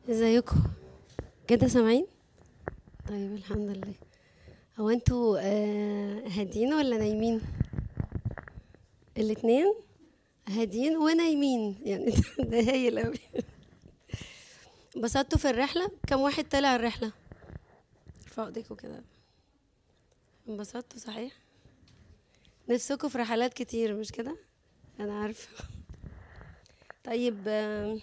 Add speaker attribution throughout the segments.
Speaker 1: ازيكم كده سامعين طيب الحمد لله هو انتوا آه، هادين ولا نايمين الاتنين هادين ونايمين يعني ده- ده هايل اوي انبسطتوا في الرحلة كم واحد طلع الرحلة ارفعوا ايديكوا كده انبسطتوا صحيح نفسكوا في رحلات كتير مش كده انا عارفة طيب آم،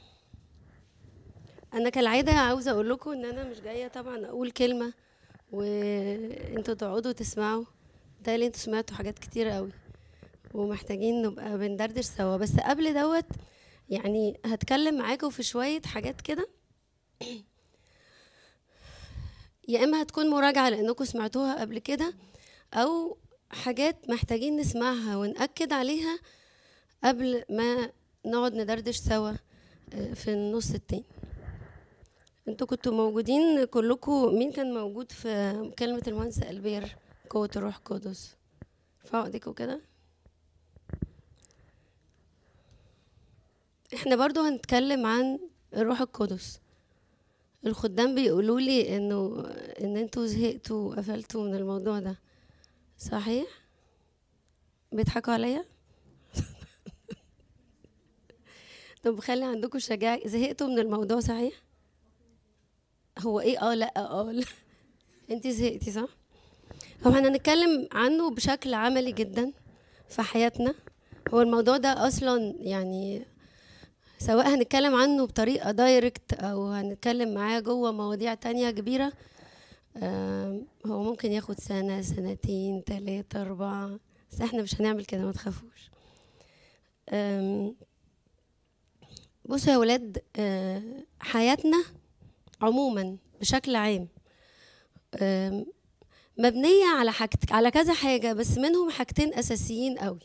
Speaker 1: انا كالعاده عاوزه اقول لكم ان انا مش جايه طبعا اقول كلمه وانتوا تقعدوا تسمعوا ده اللي انتوا سمعتوا حاجات كتير قوي ومحتاجين نبقى بندردش سوا بس قبل دوت يعني هتكلم معاكم في شويه حاجات كده يا اما هتكون مراجعه لانكم سمعتوها قبل كده او حاجات محتاجين نسمعها ونأكد عليها قبل ما نقعد ندردش سوا آه، في النص التاني انتوا كنتوا موجودين كلكم مين كان موجود في كلمة المهندس البير قوة الروح القدس ارفعوا ايديكوا كده احنا برضو هنتكلم عن الروح القدس الخدام بيقولوا لي انه ان انتوا زهقتوا وقفلتوا من الموضوع ده صحيح بيضحكوا عليا طب خلي عندكم شجاعة زهقتوا من الموضوع صحيح هو ايه اه لا اه لا انت زهقتي صح هو احنا هنتكلم عنه بشكل عملي جدا في حياتنا هو الموضوع ده اصلا يعني سواء هنتكلم عنه بطريقة دايركت او هنتكلم معاه جوه مواضيع تانية كبيرة آم، هو ممكن ياخد سنة سنتين تلاتة أربعة بس احنا مش هنعمل كده ما تخافوش آم، بصوا يا ولاد آه، حياتنا عموما بشكل عام آم، مبنية على حاجت على كذا حاجة بس منهم حاجتين أساسيين قوي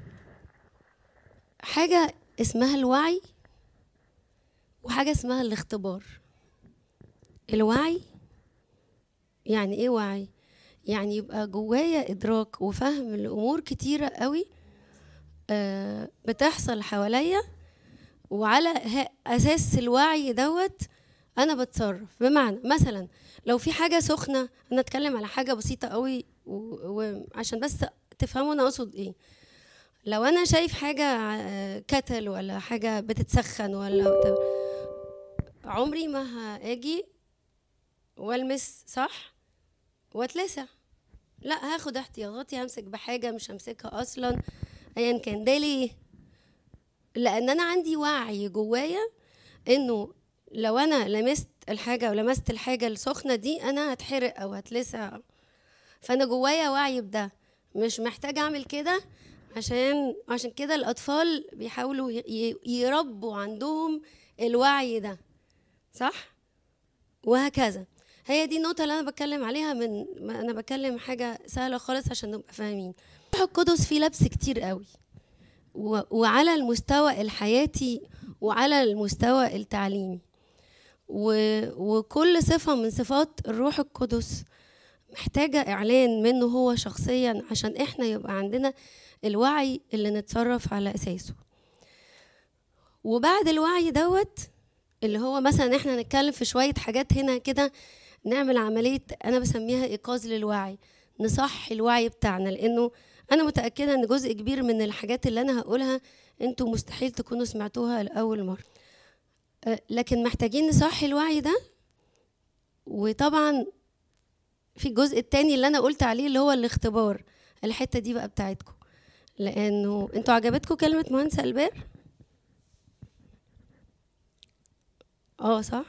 Speaker 1: حاجة اسمها الوعي وحاجة اسمها الاختبار الوعي يعني ايه وعي يعني يبقى جوايا إدراك وفهم لأمور كتيرة قوي آه، بتحصل حواليا وعلى ه- أساس الوعي دوت انا بتصرف بمعنى مثلا لو في حاجه سخنه انا اتكلم على حاجه بسيطه قوي و- وعشان بس تفهموا انا اقصد ايه لو انا شايف حاجه آه، كتل ولا حاجه بتتسخن ولا بت- عمري ما هاجي والمس صح واتلسع لا هاخد احتياطاتي همسك بحاجه مش همسكها اصلا ايا كان ده ليه لان انا عندي وعي جوايا انه لو انا لمست الحاجه او لمست الحاجه السخنه دي انا هتحرق او هتلسع فانا جوايا وعي بده مش محتاجه اعمل كده عشان عشان كده الاطفال بيحاولوا ي- ي- يربوا عندهم الوعي ده صح وهكذا هي دي النقطة اللي أنا بتكلم عليها من ما أنا بتكلم حاجة سهلة خالص عشان نبقى فاهمين الروح القدس فيه لبس كتير قوي و- وعلى المستوى الحياتي وعلى المستوى التعليمي و- وكل صفة من صفات الروح القدس محتاجة إعلان منه هو شخصيا عشان إحنا يبقى عندنا الوعي اللي نتصرف على أساسه وبعد الوعي دوت اللي هو مثلا إحنا نتكلم في شوية حاجات هنا كده نعمل عملية أنا بسميها إيقاظ للوعي نصحي الوعي بتاعنا لأنه أنا متأكدة إن جزء كبير من الحاجات اللي أنا هقولها أنتوا مستحيل تكونوا سمعتوها لأول مرة أه، لكن محتاجين نصحي الوعي ده وطبعا في الجزء التاني اللي انا قلت عليه اللي هو الاختبار الحته دي بقى بتاعتكم لانه انتوا عجبتكم كلمه مهندس البير اه صح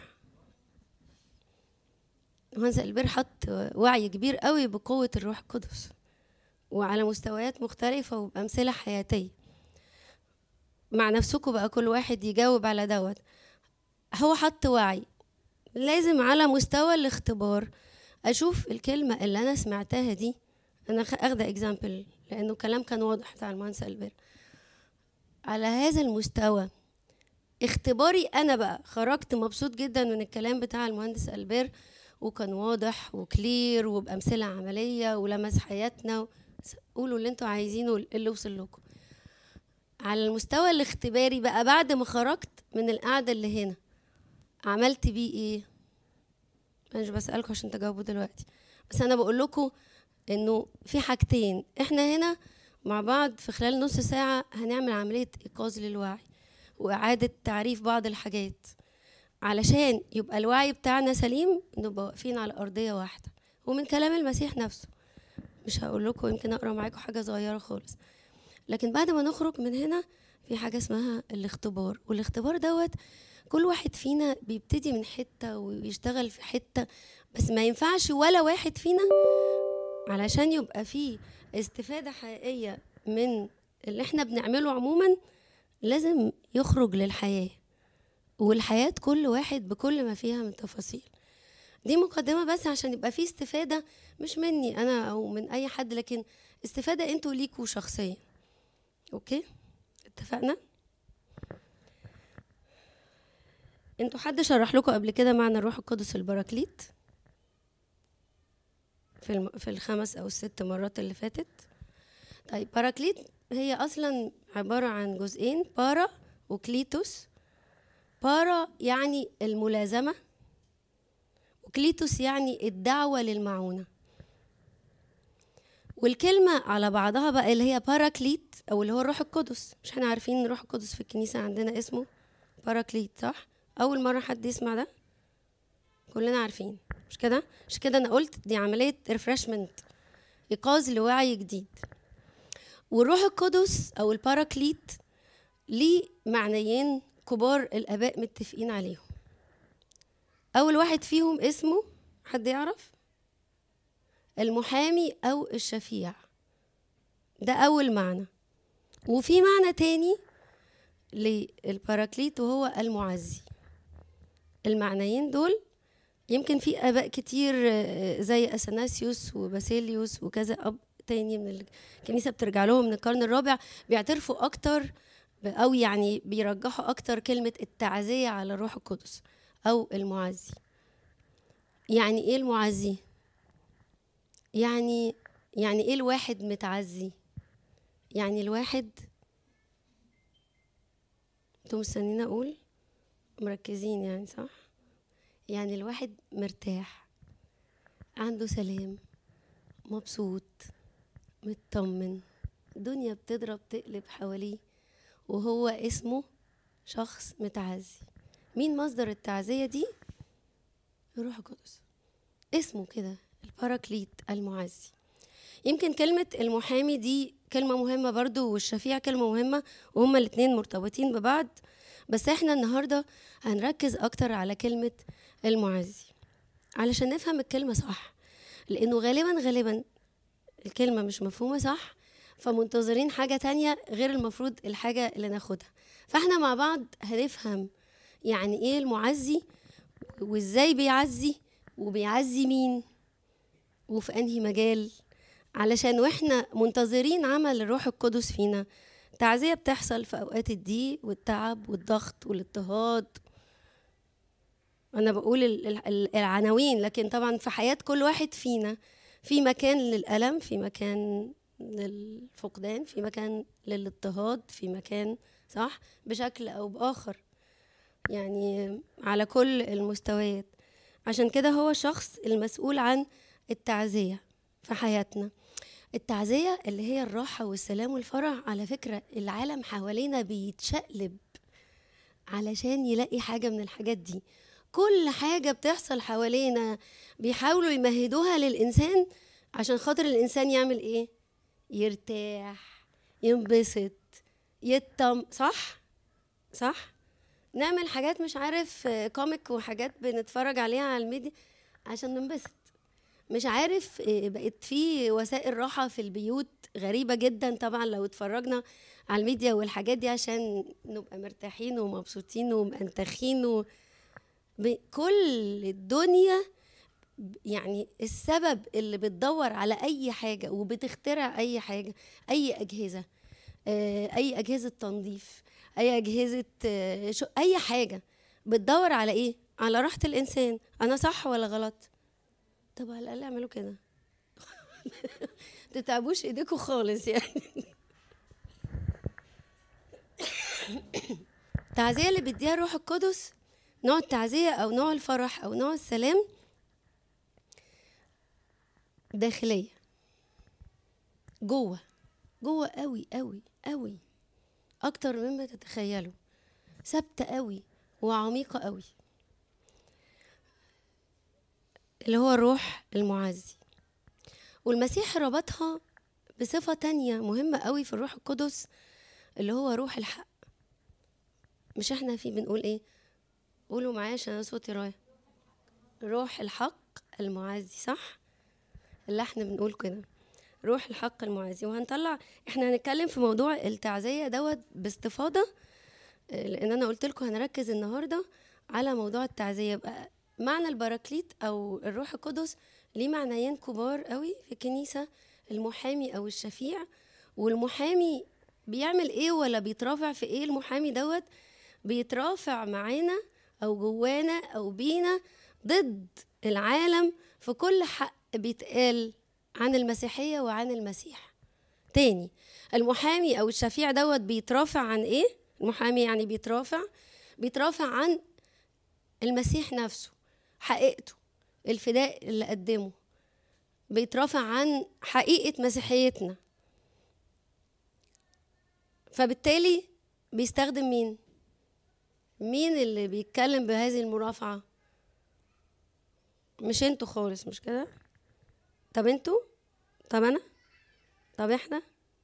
Speaker 1: مهندس البير حط وعي كبير قوي بقوه الروح القدس وعلى مستويات مختلفه وبامثله حياتيه مع نفسكم بقى كل واحد يجاوب على دوت هو حط وعي لازم على مستوى الاختبار اشوف الكلمه اللي انا سمعتها دي انا خ- اخده اكزامبل لانه كلام كان واضح بتاع المهندس البير على هذا المستوى اختباري انا بقى خرجت مبسوط جدا من الكلام بتاع المهندس البير وكان واضح وكلير وبامثله عمليه ولمس حياتنا و... قولوا اللي انتوا عايزينه اللي وصل لكم على المستوى الاختباري بقى بعد ما خرجت من القعده اللي هنا عملت بيه ايه انا مش بسالكم عشان تجاوبوا دلوقتي بس انا بقول لكم انه في حاجتين احنا هنا مع بعض في خلال نص ساعه هنعمل عمليه ايقاظ للوعي واعاده تعريف بعض الحاجات علشان يبقى الوعي بتاعنا سليم نبقى واقفين على ارضيه واحده ومن كلام المسيح نفسه مش هقول لكم يمكن اقرا معاكم حاجه صغيره خالص لكن بعد ما نخرج من هنا في حاجه اسمها الاختبار والاختبار دوت كل واحد فينا بيبتدي من حته ويشتغل في حته بس ما ينفعش ولا واحد فينا علشان يبقى فيه استفاده حقيقيه من اللي احنا بنعمله عموما لازم يخرج للحياه والحياه كل واحد بكل ما فيها من تفاصيل دي مقدمه بس عشان يبقى فيه استفاده مش مني انا او من اي حد لكن استفاده انتوا ليكوا شخصيا اوكي اتفقنا انتوا حد شرح لكم قبل كده معنى الروح القدس البراكليت في الم... في الخمس او الست مرات اللي فاتت طيب باراكليت هي اصلا عباره عن جزئين بارا وكليتوس بارا يعني الملازمه وكليتوس يعني الدعوه للمعونه والكلمة على بعضها بقى اللي هي باراكليت أو اللي هو الروح القدس مش احنا عارفين الروح القدس في الكنيسة عندنا اسمه باراكليت صح؟ أول مرة حد يسمع ده؟ كلنا عارفين مش كده؟ مش كده أنا قلت دي عملية ريفرشمنت إيقاظ لوعي جديد والروح القدس أو الباراكليت ليه معنيين كبار الآباء متفقين عليهم أول واحد فيهم اسمه حد يعرف؟ المحامي أو الشفيع ده أول معنى وفي معنى تاني للباراكليت وهو المعزي المعنيين دول يمكن في آباء كتير زي أثناسيوس وباسيليوس وكذا أب تاني من الكنيسة بترجع لهم من القرن الرابع بيعترفوا أكتر أو يعني بيرجحوا أكتر كلمة التعزية على الروح القدس أو المعزي يعني إيه المعزي؟ يعني يعني ايه الواحد متعزي يعني الواحد انتوا مستنيين اقول مركزين يعني صح يعني الواحد مرتاح عنده سلام مبسوط مطمن الدنيا بتضرب تقلب حواليه وهو اسمه شخص متعزي مين مصدر التعزية دي الروح القدس اسمه كده الباراكليت المعزي يمكن كلمة المحامي دي كلمة مهمة برضو والشفيع كلمة مهمة وهما الاتنين مرتبطين ببعض بس احنا النهاردة هنركز أكتر على كلمة المعزي علشان نفهم الكلمة صح لأنه غالبا غالبا الكلمة مش مفهومة صح فمنتظرين حاجة تانية غير المفروض الحاجة اللي ناخدها فاحنا مع بعض هنفهم يعني ايه المعزي وازاي بيعزي وبيعزي مين وفي انهي مجال علشان واحنا منتظرين عمل الروح القدس فينا تعزية بتحصل في أوقات الضيق والتعب والضغط والاضطهاد أنا بقول العناوين لكن طبعا في حياة كل واحد فينا في مكان للألم في مكان للفقدان في مكان للاضطهاد في مكان صح بشكل أو بآخر يعني على كل المستويات عشان كده هو شخص المسؤول عن التعزية في حياتنا التعزية اللي هي الراحة والسلام والفرح على فكرة العالم حوالينا بيتشقلب علشان يلاقي حاجة من الحاجات دي كل حاجة بتحصل حوالينا بيحاولوا يمهدوها للإنسان عشان خاطر الإنسان يعمل إيه؟ يرتاح ينبسط يطم صح؟ صح؟ نعمل حاجات مش عارف كوميك وحاجات بنتفرج عليها على الميديا عشان ننبسط مش عارف بقت في وسائل راحه في البيوت غريبه جدا طبعا لو اتفرجنا على الميديا والحاجات دي عشان نبقى مرتاحين ومبسوطين ومنتخين و... كل الدنيا يعني السبب اللي بتدور على اي حاجه وبتخترع اي حاجه اي اجهزه اي اجهزه تنظيف اي اجهزه اي حاجه بتدور على ايه على راحه الانسان انا صح ولا غلط طب على الاقل اعملوا كده تتعبوش ايديكم خالص يعني التعزيه اللي بيديها الروح القدس نوع التعزية أو نوع الفرح أو نوع السلام داخلية جوه جوه قوي قوي قوي أكتر مما تتخيلوا ثابتة قوي وعميقة قوي اللي هو الروح المعزي والمسيح ربطها بصفة تانية مهمة قوي في الروح القدس اللي هو روح الحق مش احنا في بنقول ايه قولوا معايا عشان انا صوتي رايح روح الحق المعزي صح اللي احنا بنقول كده روح الحق المعزي وهنطلع احنا هنتكلم في موضوع التعزية دوت باستفاضة آه، لان انا قلت لكم هنركز النهارده على موضوع التعزية يبقى معنى البراكليت او الروح القدس ليه معنيين كبار قوي في الكنيسة المحامي او الشفيع والمحامي بيعمل ايه ولا بيترافع في ايه المحامي دوت بيترافع معانا او جوانا او بينا ضد العالم في كل حق بيتقال عن المسيحية وعن المسيح تاني المحامي او الشفيع دوت بيترافع عن ايه المحامي يعني بيترافع بيترافع عن المسيح نفسه حقيقته الفداء اللي قدمه بيترافع عن حقيقة مسيحيتنا فبالتالي بيستخدم مين مين اللي بيتكلم بهذه المرافعة مش انتوا خالص مش كده طب انتوا طب انا طب احنا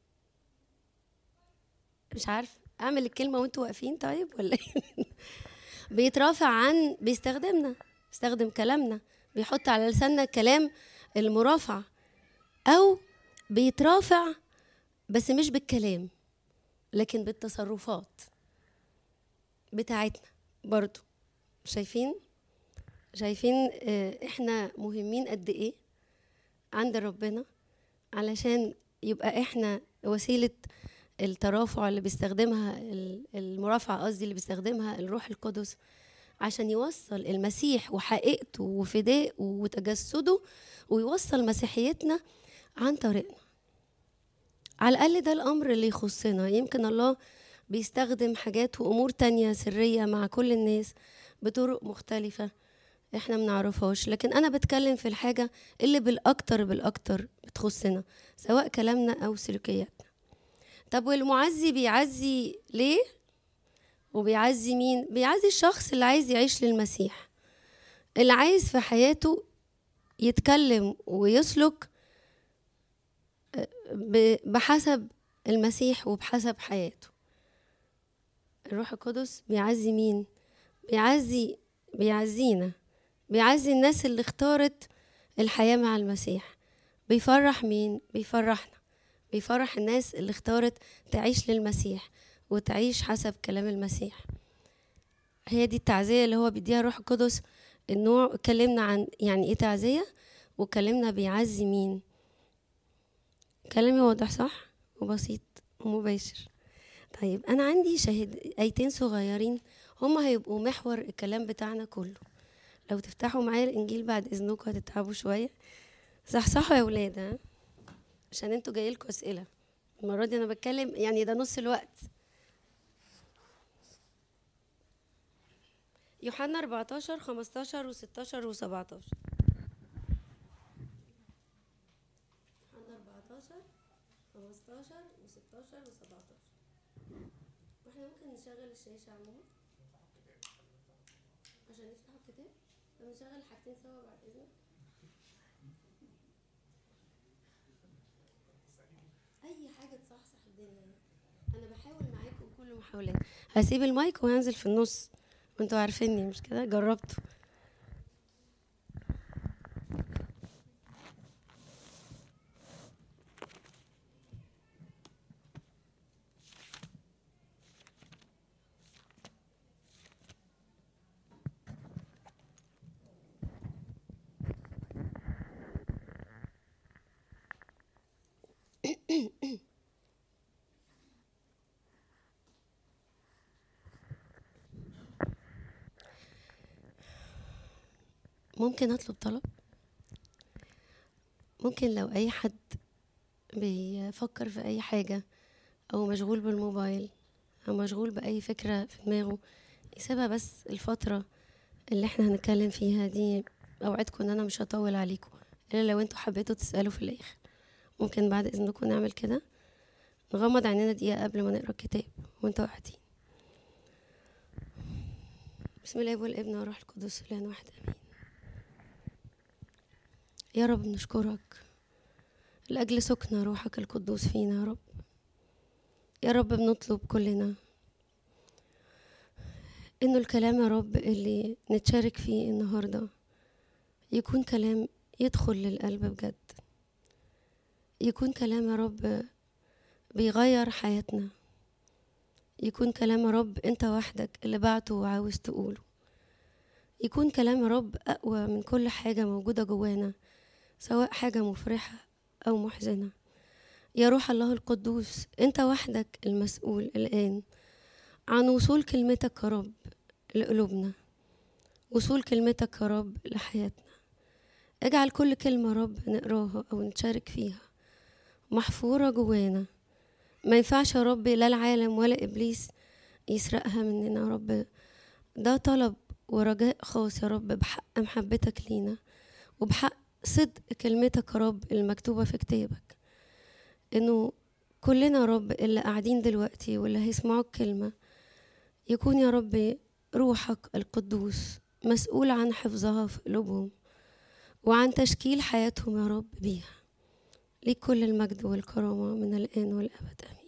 Speaker 1: مش عارف اعمل الكلمة وانتوا واقفين طيب ولا ايه بيترافع عن بيستخدمنا بيستخدم كلامنا بيحط على لساننا كلام المرافعة أو بيترافع بس مش بالكلام لكن بالتصرفات بتاعتنا برضو شايفين شايفين آه، احنا مهمين قد ايه عند ربنا علشان يبقى احنا وسيلة الترافع اللي بيستخدمها ال- المرافعة قصدي اللي بيستخدمها الروح القدس عشان يوصل المسيح وحقيقته وفدائه وتجسده ويوصل مسيحيتنا عن طريقنا على الأقل ده الأمر اللي يخصنا يمكن الله بيستخدم حاجات وأمور تانية سرية مع كل الناس بطرق مختلفة احنا منعرفهاش لكن أنا بتكلم في الحاجة اللي بالأكتر بالأكتر بتخصنا سواء كلامنا أو سلوكياتنا طب والمعزي بيعزي ليه وبيعزي مين بيعزي الشخص اللي عايز يعيش للمسيح اللي عايز في حياته يتكلم ويسلك ب- بحسب المسيح وبحسب حياته الروح القدس بيعزي مين بيعزي بيعزينا بيعزي الناس اللي اختارت الحياة مع المسيح بيفرح مين بيفرحنا بيفرح الناس اللي اختارت تعيش للمسيح وتعيش حسب كلام المسيح هي دي التعزية اللي هو بيديها الروح القدس النوع اتكلمنا عن يعني ايه تعزية وكلمنا بيعزي مين كلامي واضح صح وبسيط ومباشر طيب انا عندي شاهد ايتين صغيرين هما هيبقوا محور الكلام بتاعنا كله لو تفتحوا معايا الانجيل بعد اذنكم هتتعبوا شويه صحصحوا يا ولاد ها عشان انتوا جايلكوا اسئله المره دي انا بتكلم يعني ده نص الوقت يوحنا 14 15 و16 و17 يوحنا 14 15 و16 و17 واحنا ممكن نشغل الشاشة عموما عشان نفتح الكتاب طب نشغل الحاجتين سوا بعد اذنك اي حاجة تصحصح الدنيا انا بحاول معاكم كل محاولات هسيب المايك وهنزل في النص وانتوا عارفيني مش كده جربتوا ممكن اطلب طلب ممكن لو اي حد بيفكر في اي حاجة او مشغول بالموبايل او مشغول باي فكرة في دماغه يسيبها بس الفترة اللي احنا هنتكلم فيها دي اوعدكم ان انا مش هطول عليكم الا لو انتوا حبيتوا تسالوا في الاخر ممكن بعد اذنكم نعمل كده نغمض عينينا دقيقه قبل ما نقرا الكتاب وانتوا قاعدين بسم الله والابن والروح القدس الان واحد امين يا رب نشكرك لاجل سكن روحك القدوس فينا يا رب يا رب بنطلب كلنا انه الكلام يا رب اللي نتشارك فيه النهارده يكون كلام يدخل للقلب بجد يكون كلام يا رب بيغير حياتنا يكون كلام يا رب انت وحدك اللي بعته وعاوز تقوله يكون كلام يا رب اقوى من كل حاجه موجوده جوانا سواء حاجه مفرحه او محزنه يا روح الله القدوس انت وحدك المسؤول الان عن وصول كلمتك يا رب لقلوبنا وصول كلمتك يا رب لحياتنا اجعل كل كلمة يا رب نقراها أو نشارك فيها محفورة جوانا ما ينفعش يا رب لا العالم ولا إبليس يسرقها مننا يا رب ده طلب ورجاء خاص يا رب بحق محبتك لينا وبحق صدق كلمتك يا رب المكتوبة في كتابك إنه كلنا يا رب اللي قاعدين دلوقتي واللي هيسمعوا الكلمة يكون يا رب روحك القدوس مسؤول عن حفظها في قلوبهم وعن تشكيل حياتهم يا رب بيها ليك كل المجد والكرامة من الآن والأبد آمين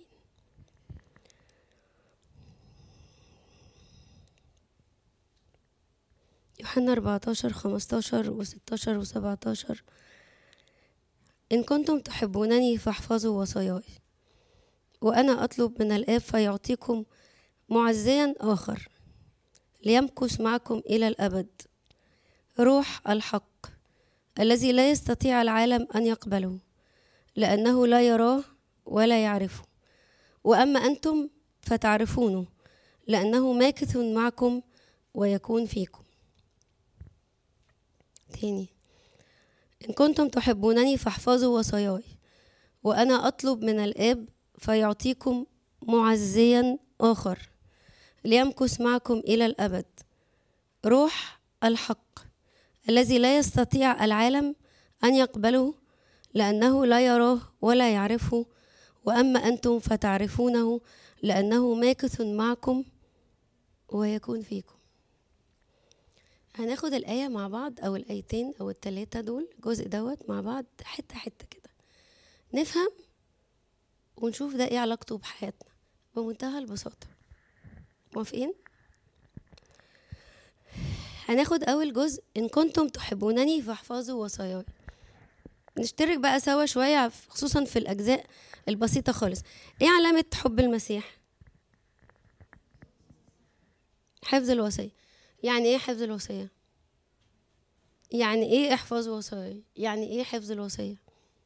Speaker 1: يوحنا 14 15 و16 و17 إن كنتم تحبونني فاحفظوا وصاياي وأنا أطلب من الآب فيعطيكم معزيا آخر ليمكث معكم إلى الأبد روح الحق الذي لا يستطيع العالم أن يقبله لأنه لا يراه ولا يعرفه وأما أنتم فتعرفونه لأنه ماكث معكم ويكون فيكم تاني إن كنتم تحبونني فاحفظوا وصاياي وأنا أطلب من الآب فيعطيكم معزيا آخر ليمكث معكم إلى الأبد روح الحق الذي لا يستطيع العالم أن يقبله لأنه لا يراه ولا يعرفه وأما أنتم فتعرفونه لأنه ماكث معكم ويكون فيكم هناخد الآية مع بعض أو الآيتين أو التلاتة دول الجزء دوت مع بعض حتة حتة كده نفهم ونشوف ده ايه علاقته بحياتنا بمنتهى البساطة موافقين؟ هناخد أول جزء إن كنتم تحبونني فاحفظوا وصاياي نشترك بقى سوا شوية خصوصا في الأجزاء البسيطة خالص إيه علامة حب المسيح؟ حفظ الوصية يعني إيه حفظ الوصية؟ يعني إيه احفظ وصايا؟ يعني إيه حفظ الوصية؟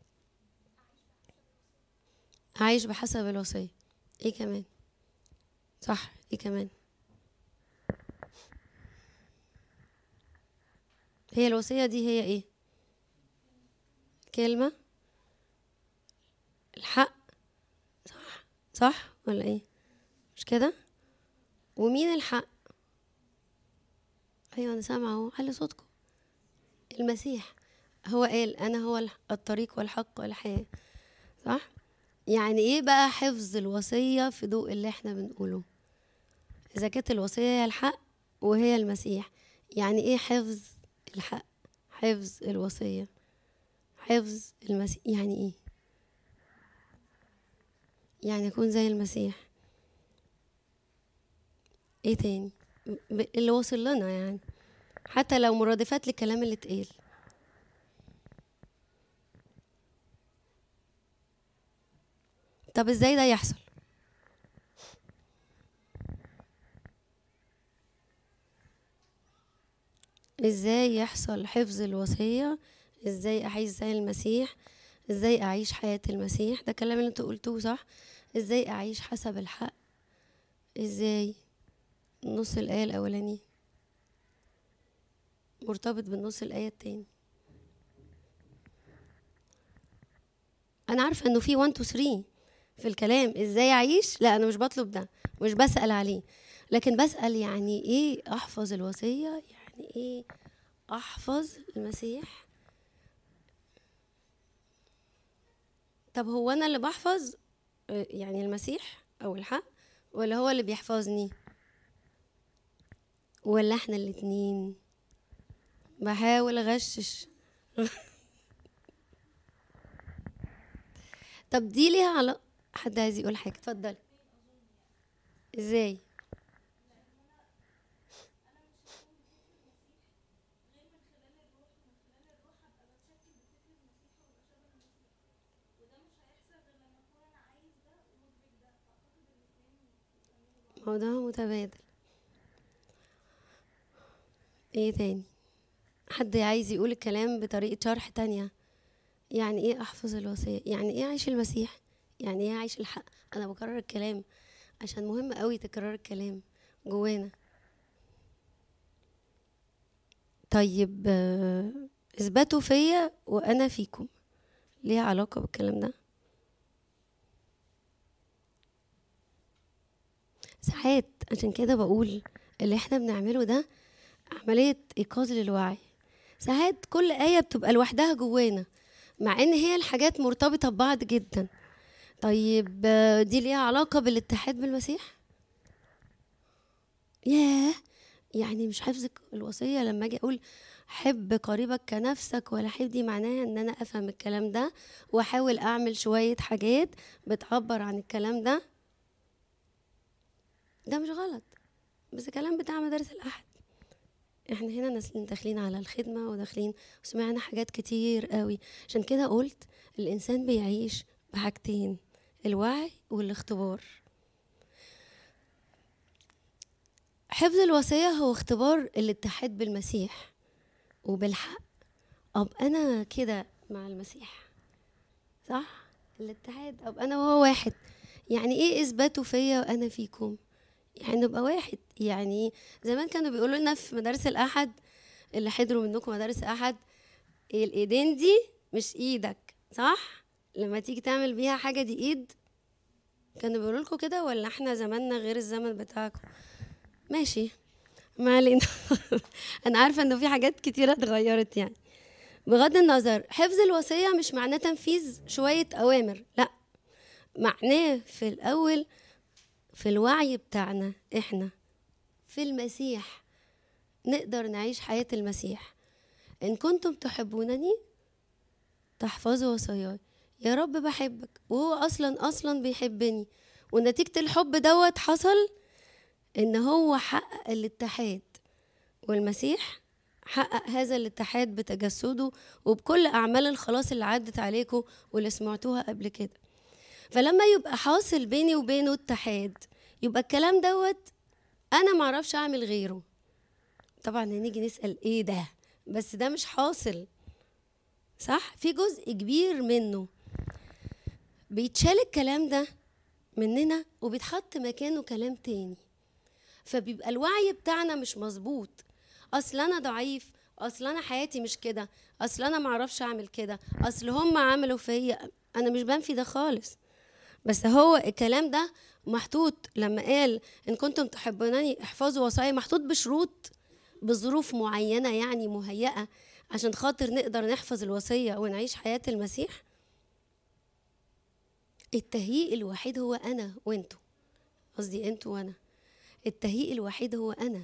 Speaker 1: عايش بحسب الوصية إيه كمان؟ صح إيه كمان؟ هي الوصية دي هي ايه كلمة الحق صح صح ولا ايه مش كده ومين الحق ايوه انا سامعه اهو علي صوتكم المسيح هو قال انا هو الطريق والحق والحياه صح يعني ايه بقى حفظ الوصيه في ضوء اللي احنا بنقوله اذا كانت الوصيه هي الحق وهي المسيح يعني ايه حفظ الحق حفظ الوصية حفظ المسيح يعني ايه يعني اكون زي المسيح ايه تاني اللي وصل لنا يعني حتى لو مرادفات للكلام اللي اتقال طب ازاي ده يحصل ازاي يحصل حفظ الوصية ازاي اعيش زي المسيح ازاي اعيش حياة المسيح ده الكلام اللي انتوا قلتوه صح ازاي اعيش حسب الحق ازاي نص الآية الأولاني مرتبط بالنص الآية التاني أنا عارفة إنه في 1 2 3 في الكلام إزاي أعيش لا أنا مش بطلب ده مش بسأل عليه لكن بسأل يعني إيه أحفظ الوصية يعني يعني ايه احفظ المسيح طب هو انا اللي بحفظ آه، يعني المسيح او الحق ولا هو اللي بيحفظني ولا احنا الاتنين بحاول اغشش طب دي ليها علاقة حد عايز يقول حاجة اتفضل ازاي موضوع متبادل ايه تاني حد عايز يقول الكلام بطريقة شرح تانية يعني ايه احفظ الوصية يعني ايه اعيش المسيح يعني ايه اعيش الحق انا بكرر الكلام عشان مهم قوي تكرار الكلام جوانا طيب آه، اثبتوا فيا وانا فيكم ليها علاقة بالكلام ده ساعات عشان كده بقول اللي احنا بنعمله ده عملية إيقاظ للوعي ساعات كل آية بتبقى لوحدها جوانا مع إن هي الحاجات مرتبطة ببعض جدا طيب آه، دي ليها علاقة بالاتحاد بالمسيح ياه يعني مش حفظ الوصية لما أجي أقول حب قريبك كنفسك ولا حب دي معناها إن أنا أفهم الكلام ده وأحاول أعمل شوية حاجات بتعبر عن الكلام ده ده مش غلط بس كلام بتاع مدارس الأحد احنا هنا نازلين داخلين على الخدمة وداخلين وسمعنا حاجات كتير قوي عشان كده قلت الإنسان بيعيش بحاجتين الوعي والاختبار حفظ الوصية هو اختبار الاتحاد بالمسيح وبالحق أب أنا كده مع المسيح صح الاتحاد أب أنا وهو واحد يعني إيه إثباته فيا وأنا فيكم يعني نبقى واحد يعني زمان كانوا بيقولوا لنا في مدارس الأحد اللي حضروا منكم مدارس أحد الإيدين دي مش إيدك صح لما تيجي تعمل بيها حاجة دي إيد كانوا بيقولوا لكم كده ولا احنا زماننا غير الزمن بتاعكم ماشي ما علينا انا عارفه انه في حاجات كتيره اتغيرت يعني بغض النظر حفظ الوصيه مش معناه تنفيذ شويه اوامر لا معناه في الاول في الوعي بتاعنا احنا في المسيح نقدر نعيش حياه المسيح ان كنتم تحبونني تحفظوا وصاياي يا رب بحبك وهو اصلا اصلا بيحبني ونتيجه الحب دوت حصل ان هو حقق الاتحاد والمسيح حقق هذا الاتحاد بتجسده وبكل اعمال الخلاص اللي عدت عليكم واللي سمعتوها قبل كده فلما يبقى حاصل بيني وبينه اتحاد يبقى الكلام دوت انا معرفش اعمل غيره طبعا هنيجي نسال ايه ده بس ده مش حاصل صح في جزء كبير منه بيتشال الكلام ده مننا وبيتحط مكانه كلام تاني فبيبقى الوعي بتاعنا مش مظبوط اصل انا ضعيف اصل انا حياتي مش كده اصل انا معرفش اعمل كده اصل هم عملوا فيا انا مش بنفي ده خالص بس هو الكلام ده محطوط لما قال ان كنتم تحبونني احفظوا وصايا محطوط بشروط بظروف معينه يعني مهيئه عشان خاطر نقدر نحفظ الوصيه ونعيش حياه المسيح التهيئ الوحيد هو انا وانتوا قصدي انتوا وانا التهيئ الوحيد هو انا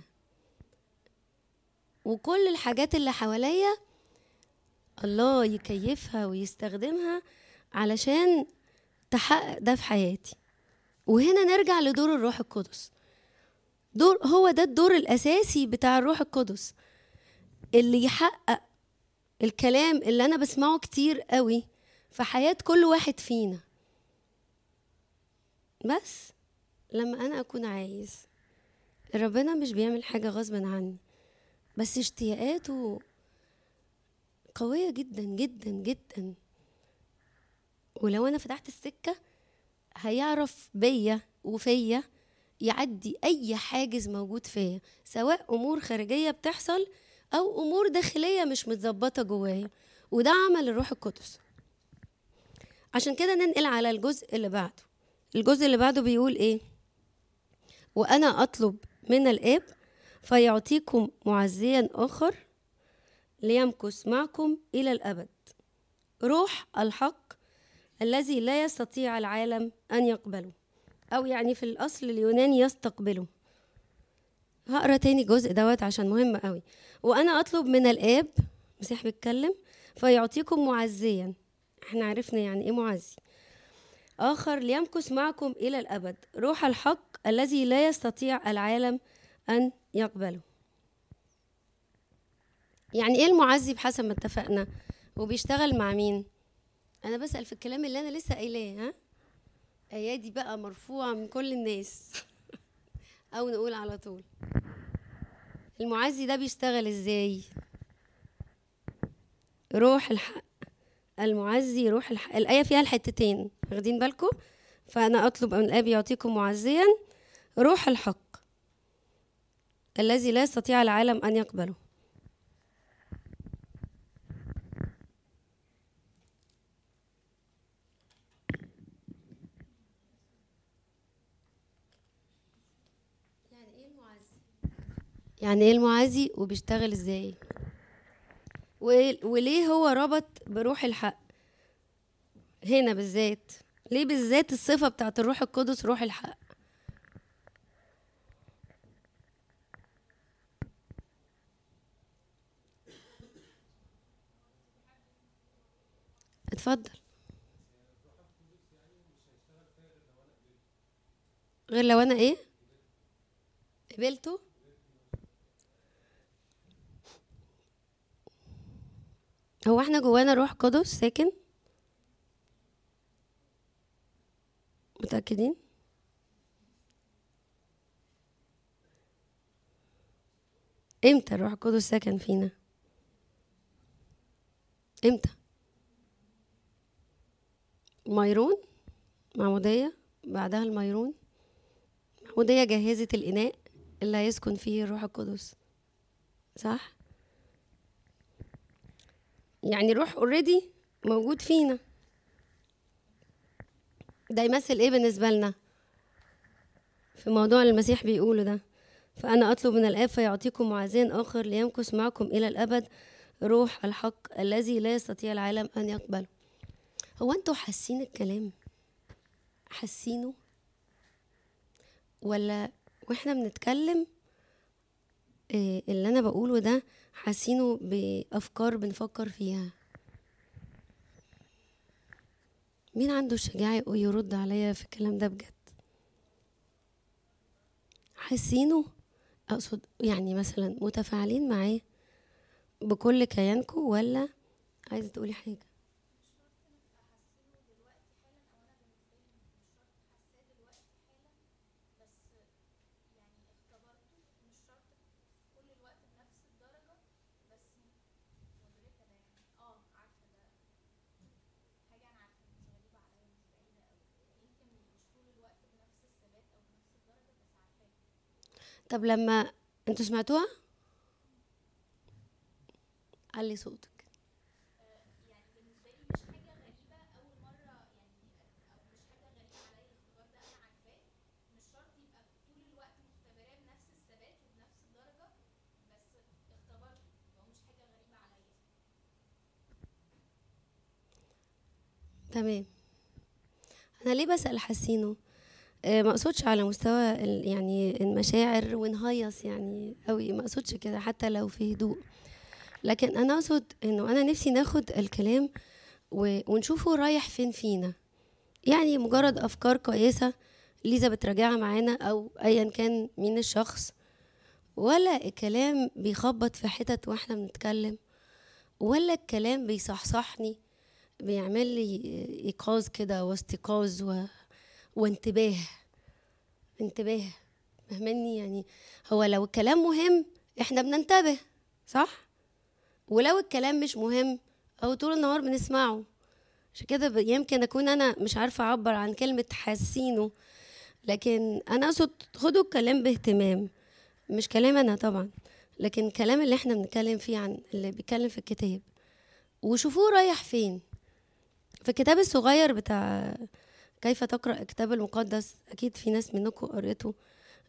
Speaker 1: وكل الحاجات اللي حواليا الله يكيفها ويستخدمها علشان تحقق ده في حياتي وهنا نرجع لدور الروح القدس دور هو ده الدور الاساسي بتاع الروح القدس اللي يحقق الكلام اللي انا بسمعه كتير قوي في حياه كل واحد فينا بس لما انا اكون عايز ربنا مش بيعمل حاجه غصب عني بس اشتياقاته قويه جدا جدا جدا ولو انا فتحت السكه هيعرف بيا وفيا يعدي اي حاجز موجود فيا سواء امور خارجيه بتحصل او امور داخليه مش متظبطه جوايا وده عمل الروح القدس عشان كده ننقل على الجزء اللي بعده الجزء اللي بعده بيقول ايه وانا اطلب من الاب فيعطيكم معزيا آخر ليمكث معكم إلى الأبد روح الحق الذي لا يستطيع العالم أن يقبله أو يعني في الأصل اليوناني يستقبله هقرا تاني جزء دوت عشان مهم قوي وأنا أطلب من الآب مسيح بيتكلم فيعطيكم معزيا احنا عرفنا يعني ايه معزي آخر ليمكث معكم إلى الأبد روح الحق الذي لا يستطيع العالم أن يقبله يعني ايه المعزي بحسب ما اتفقنا وبيشتغل مع مين انا بسأل في الكلام اللي انا لسه قايلاه ها ايادي بقى مرفوعة من كل الناس او نقول على طول المعزي ده بيشتغل ازاي روح الحق المعزي روح الحق الآية فيها الحتتين واخدين بالكم فأنا أطلب من الآب يعطيكم معزيا روح الحق الذي لا يستطيع العالم أن يقبله يعني ايه المعازي وبيشتغل ازاي وليه هو ربط بروح الحق هنا بالذات ليه بالذات الصفة بتاعت الروح القدس روح الحق اتفضل غير لو انا ايه قبلته هو احنا جوانا روح قدس ساكن متأكدين امتى الروح القدس سكن فينا امتى ميرون معمودية بعدها الميرون معمودية جهزت الإناء اللي هيسكن فيه الروح القدس صح يعني روح اوريدي موجود فينا ده يمثل ايه بالنسبه لنا في موضوع المسيح بيقوله ده فانا اطلب من الاب فيعطيكم معزين اخر ليمكث معكم الى الابد روح الحق الذي لا يستطيع العالم ان يقبله هو انتوا حاسين الكلام حاسينه ولا واحنا بنتكلم إيه اللي انا بقوله ده حاسينه بافكار بنفكر فيها مين عنده الشجاعة يرد عليا في الكلام ده بجد حاسينه اقصد يعني مثلا متفاعلين معاه بكل كيانكم ولا عايزه تقولي حاجه طب لما انتوا سمعتوها علي صوتك تمام انا ليه بسال حسينه آه، ما اقصدش على مستوى يعني المشاعر ونهيص يعني قوي ما اقصدش كده حتى لو في هدوء لكن انا اقصد انه انا نفسي ناخد الكلام ونشوفه رايح فين فينا يعني مجرد افكار كويسه ليزا بتراجعها معانا او ايا كان مين الشخص ولا الكلام بيخبط في حتت واحنا بنتكلم ولا الكلام بيصحصحني بيعمل لي ايقاظ كده واستيقاظ و... وانتباه انتباه فهمني يعني هو لو الكلام مهم احنا بننتبه صح ولو الكلام مش مهم او طول النهار بنسمعه عشان كده يمكن اكون انا مش عارفه اعبر عن كلمه حاسينه لكن انا اقصد خدوا الكلام باهتمام مش كلام انا طبعا لكن الكلام اللي احنا بنتكلم فيه عن اللي بيتكلم في الكتاب وشوفوه رايح فين في الكتاب الصغير بتاع كيف تقرأ الكتاب المقدس أكيد في ناس منكم قريته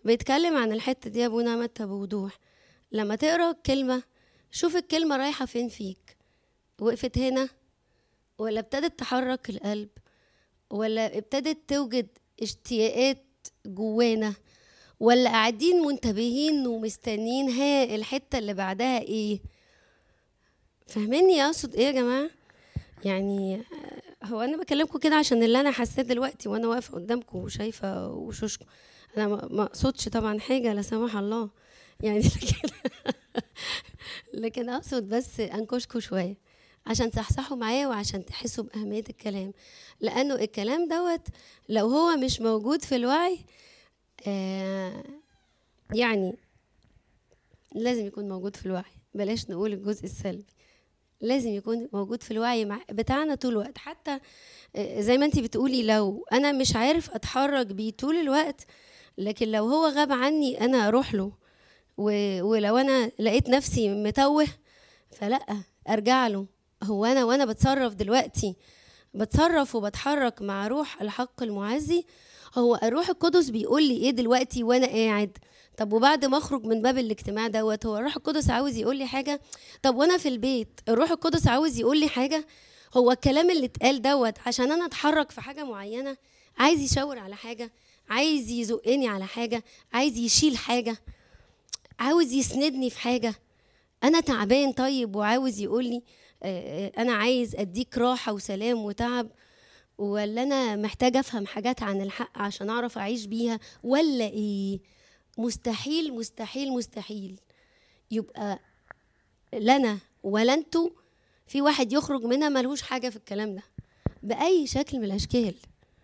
Speaker 1: بيتكلم عن الحتة دي أبونا متى بوضوح لما تقرا الكلمة شوف الكلمة رايحة فين فيك وقفت هنا ولا ابتدت تحرك القلب ولا ابتدت توجد اشتياقات جوانا ولا قاعدين منتبهين ومستنيين ها الحتة اللي بعدها ايه فاهميني اقصد ايه يا جماعة يعني هو انا بكلمكم كده عشان اللي انا حاساه دلوقتي وانا واقفة قدامكم وشايفة وشوشكم انا ما اقصدش طبعا حاجة لا سمح الله يعني لكن لكن اقصد بس انكشكوا شويه عشان تصحصحوا معايا وعشان تحسوا بأهمية الكلام لأنه الكلام دوت لو هو مش موجود في الوعي آه يعني لازم يكون موجود في الوعي بلاش نقول الجزء السلبي لازم يكون موجود في الوعي مع بتاعنا طول الوقت حتى آه، زي ما انت بتقولي لو انا مش عارف اتحرك بيه طول الوقت لكن لو هو غاب عني انا اروح له ولو انا لقيت نفسي متوه فلا ارجع له هو انا وانا بتصرف دلوقتي بتصرف وبتحرك مع روح الحق المعزي هو الروح القدس بيقول لي ايه دلوقتي وانا قاعد طب وبعد ما اخرج من باب الاجتماع دوت هو الروح القدس عاوز يقول لي حاجه طب وانا في البيت الروح القدس عاوز يقول لي حاجه هو الكلام اللي اتقال دوت عشان انا اتحرك في حاجه معينه عايز يشاور على حاجه عايز يزقني على حاجه عايز يشيل حاجه عاوز يسندني في حاجه انا تعبان طيب وعاوز يقول لي آه، آه، انا عايز اديك راحه وسلام وتعب ولا انا محتاجه افهم حاجات عن الحق عشان اعرف اعيش بيها ولا ايه مستحيل مستحيل مستحيل يبقى لنا ولا انتوا في واحد يخرج منها ملهوش حاجه في الكلام ده باي شكل من الاشكال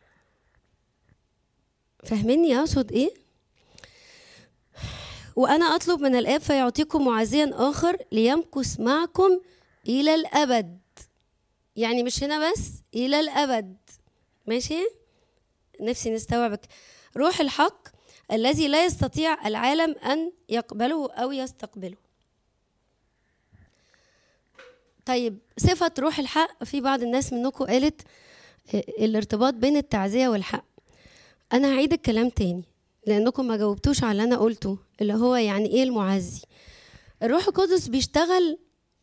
Speaker 1: فاهميني اقصد ايه وانا اطلب من الاب فيعطيكم معزيا اخر ليمكث معكم الى الابد يعني مش هنا بس الى الابد ماشي نفسي نستوعبك روح الحق الذي لا يستطيع العالم ان يقبله او يستقبله طيب صفة روح الحق في بعض الناس منكم قالت آه، الارتباط بين التعزية والحق أنا هعيد الكلام تاني لأنكم ما جاوبتوش على اللي أنا قلته اللي هو يعني إيه المعزي الروح القدس بيشتغل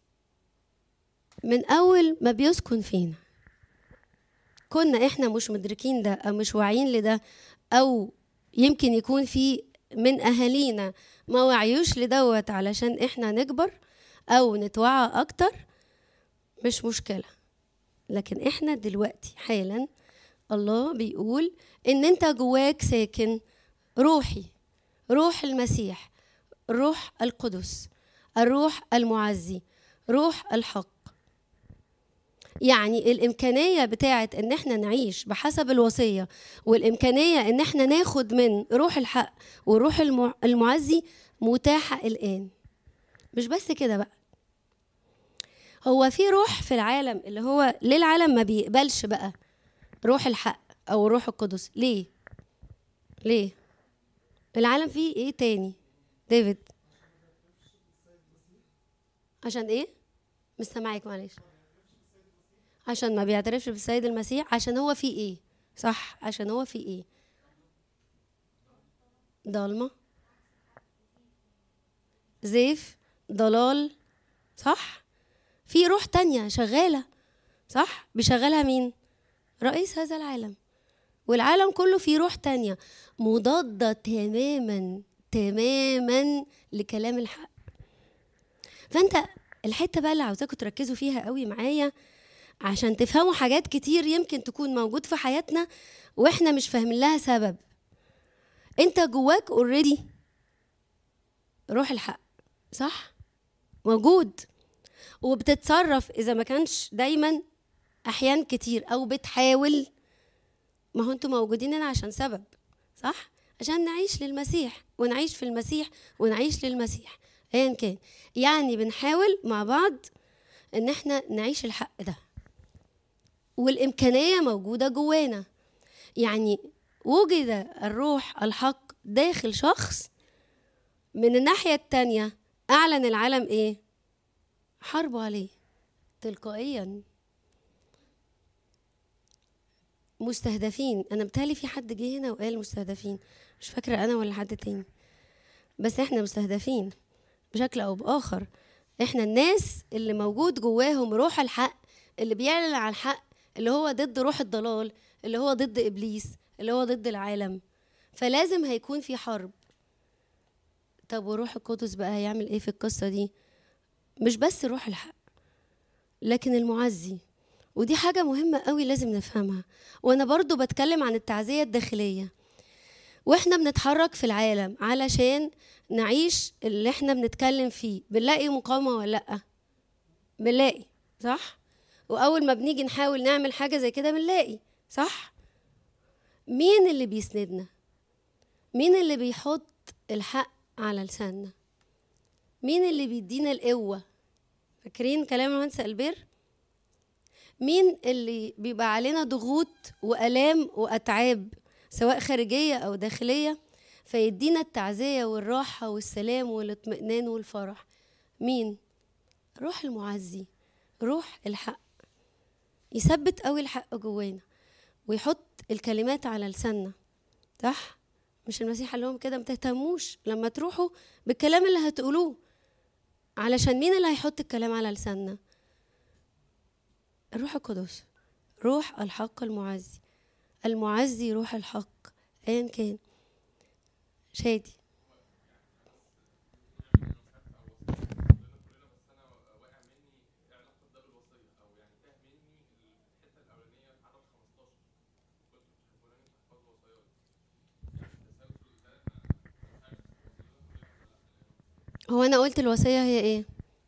Speaker 1: من أول ما بيسكن فينا كنا إحنا مش مدركين ده أو مش واعيين لده أو يمكن يكون في من أهالينا ما وعيوش لدوت علشان إحنا نكبر أو نتوعى أكتر مش مشكلة لكن إحنا دلوقتي حالا الله بيقول إن أنت جواك ساكن روحي روح المسيح روح القدس الروح المعزي روح الحق يعني الامكانيه بتاعه ان احنا نعيش بحسب الوصيه والامكانيه ان احنا ناخد من روح الحق وروح المعزي متاحه الان مش بس كده بقى هو في روح في العالم اللي هو ليه العالم ما بيقبلش بقى روح الحق او روح القدس ليه ليه العالم فيه ايه تاني ديفيد عشان ايه مش سامعك معلش عشان ما بيعترفش بالسيد المسيح عشان هو فيه ايه صح عشان هو فيه ايه ضلمه زيف ضلال صح في روح تانية شغالة صح بيشغلها مين رئيس هذا العالم والعالم كله فيه روح تانية مضادة تماما تماما لكلام الحق فانت الحتة بقى اللي عاوزاكم تركزوا فيها قوي معايا عشان تفهموا حاجات كتير يمكن تكون موجود في حياتنا واحنا مش فاهمين لها سبب انت جواك اوريدي روح الحق صح موجود وبتتصرف اذا ما كانش دايما احيان كتير او بتحاول ما هو انتوا موجودين هنا عشان سبب صح عشان نعيش للمسيح ونعيش في المسيح ونعيش للمسيح ايا كان يعني بنحاول مع بعض ان احنا نعيش الحق ده والامكانيه موجوده جوانا يعني وجد الروح الحق داخل شخص من الناحيه التانيه اعلن العالم ايه حربوا عليه تلقائيا مستهدفين انا بتهيألي في حد جه هنا وقال مستهدفين مش فاكره انا ولا حد تاني بس احنا مستهدفين بشكل او باخر احنا الناس اللي موجود جواهم روح الحق اللي بيعلن عن الحق اللي هو ضد روح الضلال اللي هو ضد ابليس اللي هو ضد العالم فلازم هيكون في حرب طب وروح القدس بقى هيعمل ايه في القصه دي مش بس روح الحق لكن المعزي ودي حاجة مهمة قوي لازم نفهمها وأنا برضو بتكلم عن التعزية الداخلية وإحنا بنتحرك في العالم علشان نعيش اللي إحنا بنتكلم فيه بنلاقي مقاومة ولا لأ بنلاقي صح وأول ما بنيجي نحاول نعمل حاجة زي كده بنلاقي صح مين اللي بيسندنا مين اللي بيحط الحق على لساننا مين اللي بيدينا القوة فاكرين كلام المهندس البير مين اللي بيبقى علينا ضغوط وآلام وأتعاب سواء خارجية أو داخلية فيدينا التعزية والراحة والسلام والاطمئنان والفرح مين روح المعزي روح الحق يثبت قوي الحق جوانا ويحط الكلمات على لساننا صح مش المسيح قال لهم كده ما تهتموش لما تروحوا بالكلام اللي هتقولوه علشان مين اللي هيحط الكلام على لساننا الروح القدس روح الحق المعزي المعزي روح الحق ايا كان شادي هو انا قلت الوصيه هي ايه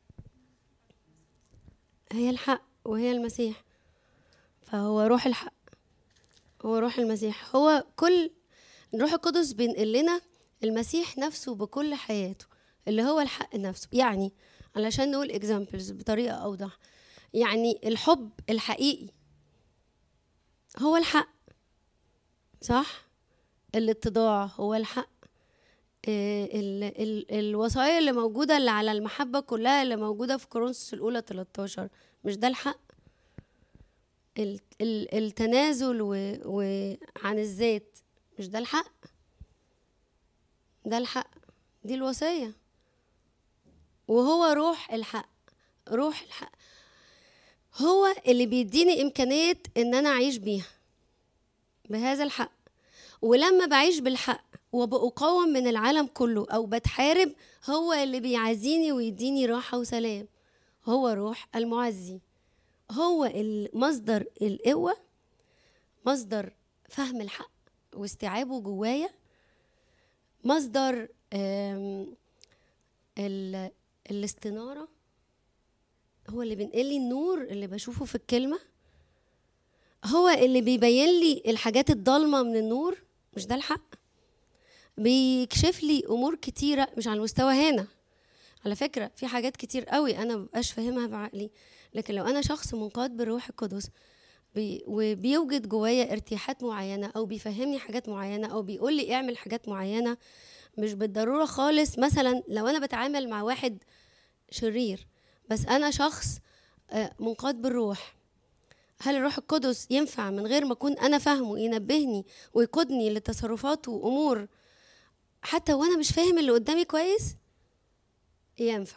Speaker 1: هي الحق وهي المسيح فهو روح الحق هو روح المسيح هو كل الروح القدس بينقل لنا المسيح نفسه بكل حياته اللي هو الحق نفسه يعني علشان نقول اكزامبلز بطريقه اوضح يعني الحب الحقيقي هو الحق صح الاتضاع هو الحق آه، ال ال الوصايا اللي موجوده اللي على المحبه كلها اللي موجوده في كورنثوس الاولى 13 مش ده الحق ال ال التنازل وعن الذات مش ده الحق ده الحق دي الوصيه وهو روح الحق روح الحق هو اللي بيديني امكانيه ان انا اعيش بيها بهذا الحق ولما بعيش بالحق وبقاوم من العالم كله او بتحارب هو اللي بيعزيني ويديني راحه وسلام هو روح المعزي هو مصدر القوه مصدر فهم الحق واستيعابه جوايا مصدر الاستناره هو اللي بينقل لي النور اللي بشوفه في الكلمه هو اللي بيبين لي الحاجات الضلمه من النور مش ده الحق بيكشف لي امور كتيره مش على المستوى هنا على فكره في حاجات كتير قوي انا مبقاش فاهمها بعقلي لكن لو انا شخص منقاد بالروح القدس بي وبيوجد جوايا ارتياحات معينه او بيفهمني حاجات معينه او بيقول لي اعمل حاجات معينه مش بالضروره خالص مثلا لو انا بتعامل مع واحد شرير بس انا شخص آه، منقاد بالروح هل الروح القدس ينفع من غير ما اكون انا فاهمه ينبهني ويقودني لتصرفات وامور حتى وانا مش فاهم اللي قدامي كويس ينفع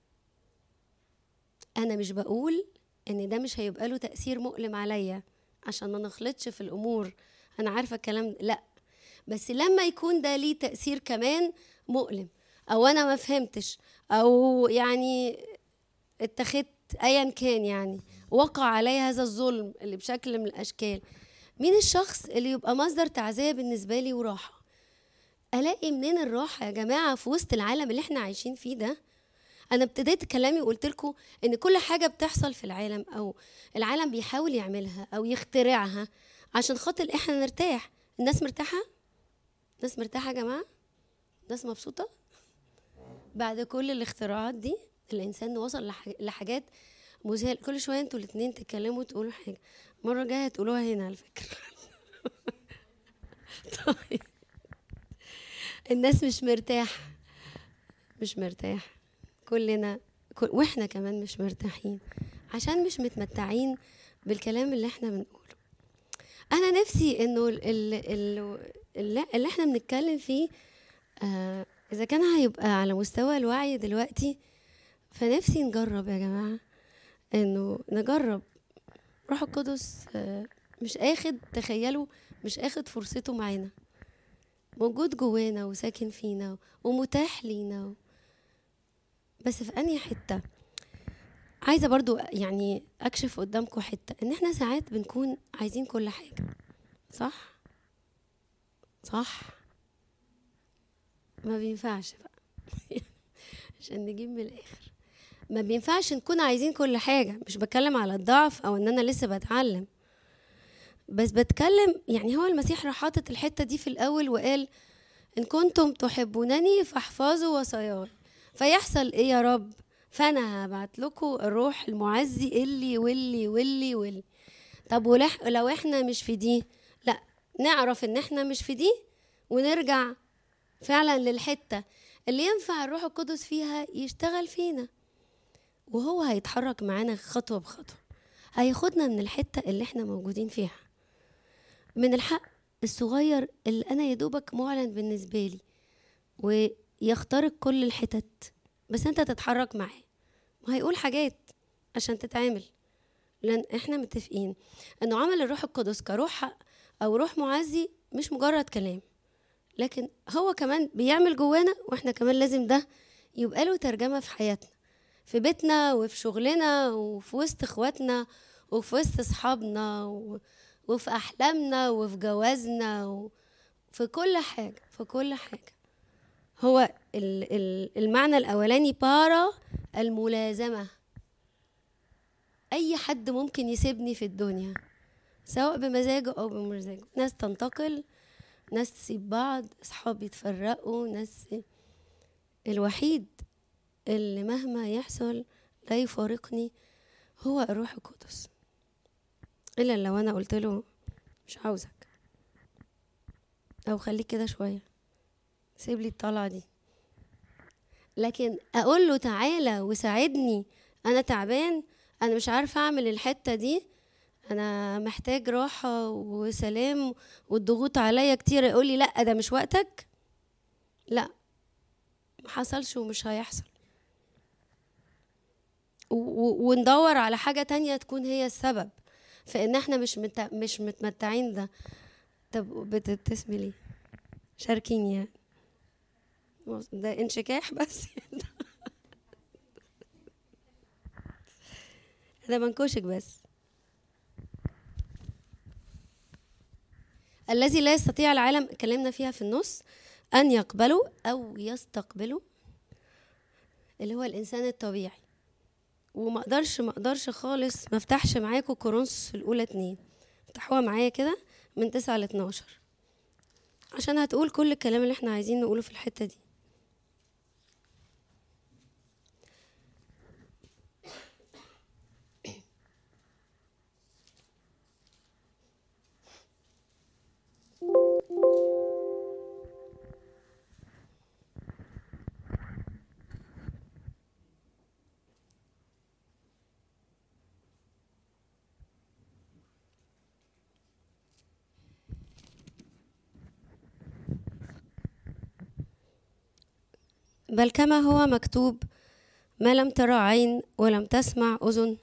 Speaker 1: انا مش بقول ان ده مش هيبقى له تاثير مؤلم عليا عشان ما نخلطش في الامور انا عارفه الكلام لا بس لما يكون ده ليه تاثير كمان مؤلم او انا ما فهمتش او يعني اتخذت ايا كان يعني وقع علي هذا الظلم اللي بشكل من الاشكال مين الشخص اللي يبقى مصدر تعزيه بالنسبه لي وراحه الاقي منين الراحه يا جماعه في وسط العالم اللي احنا عايشين فيه ده انا ابتديت كلامي وقلت لكم ان كل حاجه بتحصل في العالم او العالم بيحاول يعملها او يخترعها عشان خاطر احنا نرتاح الناس مرتاحه الناس مرتاحه يا جماعه الناس مبسوطه بعد كل الاختراعات دي الانسان وصل لحاجات مذهله كل شويه انتوا الاثنين تتكلموا وتقولوا حاجه المره الجايه هتقولوها هنا على فكره طيب الناس مش مرتاحة مش مرتاح كلنا كل واحنا كمان مش مرتاحين عشان مش متمتعين بالكلام اللي احنا بنقوله انا نفسي انه اللي, اللي احنا بنتكلم فيه آه اذا كان هيبقى على مستوى الوعي دلوقتي فنفسي نجرب يا جماعه انه نجرب روح القدس آه، مش اخد تخيلوا مش اخد فرصته معانا موجود جوانا وساكن فينا ومتاح لينا بس في انهي حته عايزه برضو يعني اكشف قدامكم حته ان احنا ساعات بنكون عايزين كل حاجه صح صح ما بينفعش بقى عشان نجيب من الاخر ما بينفعش نكون عايزين كل حاجه مش بتكلم على الضعف او ان انا لسه بتعلم بس بتكلم يعني هو المسيح راح حاطط الحته دي في الاول وقال ان كنتم تحبونني فاحفظوا وصاياي فيحصل ايه يا رب فانا هبعت لكم الروح المعزي اللي واللي واللي واللي طب ولح لو احنا مش في دي لا نعرف ان احنا مش في دي ونرجع فعلا للحته اللي ينفع الروح القدس فيها يشتغل فينا وهو هيتحرك معانا خطوه بخطوه هياخدنا من الحته اللي احنا موجودين فيها من الحق الصغير اللي انا يا دوبك معلن بالنسبه لي ويخترق كل الحتت بس انت تتحرك معاه وهيقول حاجات عشان تتعامل لان احنا متفقين انه عمل الروح القدس كروح او روح معزي مش مجرد كلام لكن هو كمان بيعمل جوانا واحنا كمان لازم ده يبقى له ترجمه في حياتنا في بيتنا وفي شغلنا وفي وسط اخواتنا وفي وسط اصحابنا وفي احلامنا وفي جوازنا وفي كل حاجه في كل حاجه هو المعنى الاولاني بارا الملازمه اي حد ممكن يسيبني في الدنيا سواء بمزاجه او بمزاجه ناس تنتقل ناس تسيب بعض اصحاب يتفرقوا ناس الوحيد اللي مهما يحصل لا يفارقني هو الروح القدس الا لو انا قلت له مش عاوزك او خليك كده شويه سيب لي الطلعه دي لكن اقول له تعالى وساعدني انا تعبان انا مش عارفه اعمل الحته دي انا محتاج راحه وسلام والضغوط عليا كتير يقول لي لا ده مش وقتك لا ما حصلش ومش هيحصل وندور على حاجة تانية تكون هي السبب في ان احنا مش مت... مش متمتعين ده طب بتبتسمي ليه شاركيني يعني ده انشكاح بس ده منكوشك بس الذي لا يستطيع العالم اتكلمنا فيها في النص ان يقبلوا او يستقبلوا اللي هو الانسان الطبيعي وما اقدرش ما اقدرش خالص ما افتحش معاكم كورنثوس الاولى اتنين افتحوها معايا كده من تسعة ل 12 عشان هتقول كل الكلام اللي احنا عايزين نقوله في الحتة دي بل كما هو مكتوب ما لم ترى عين ولم تسمع أذن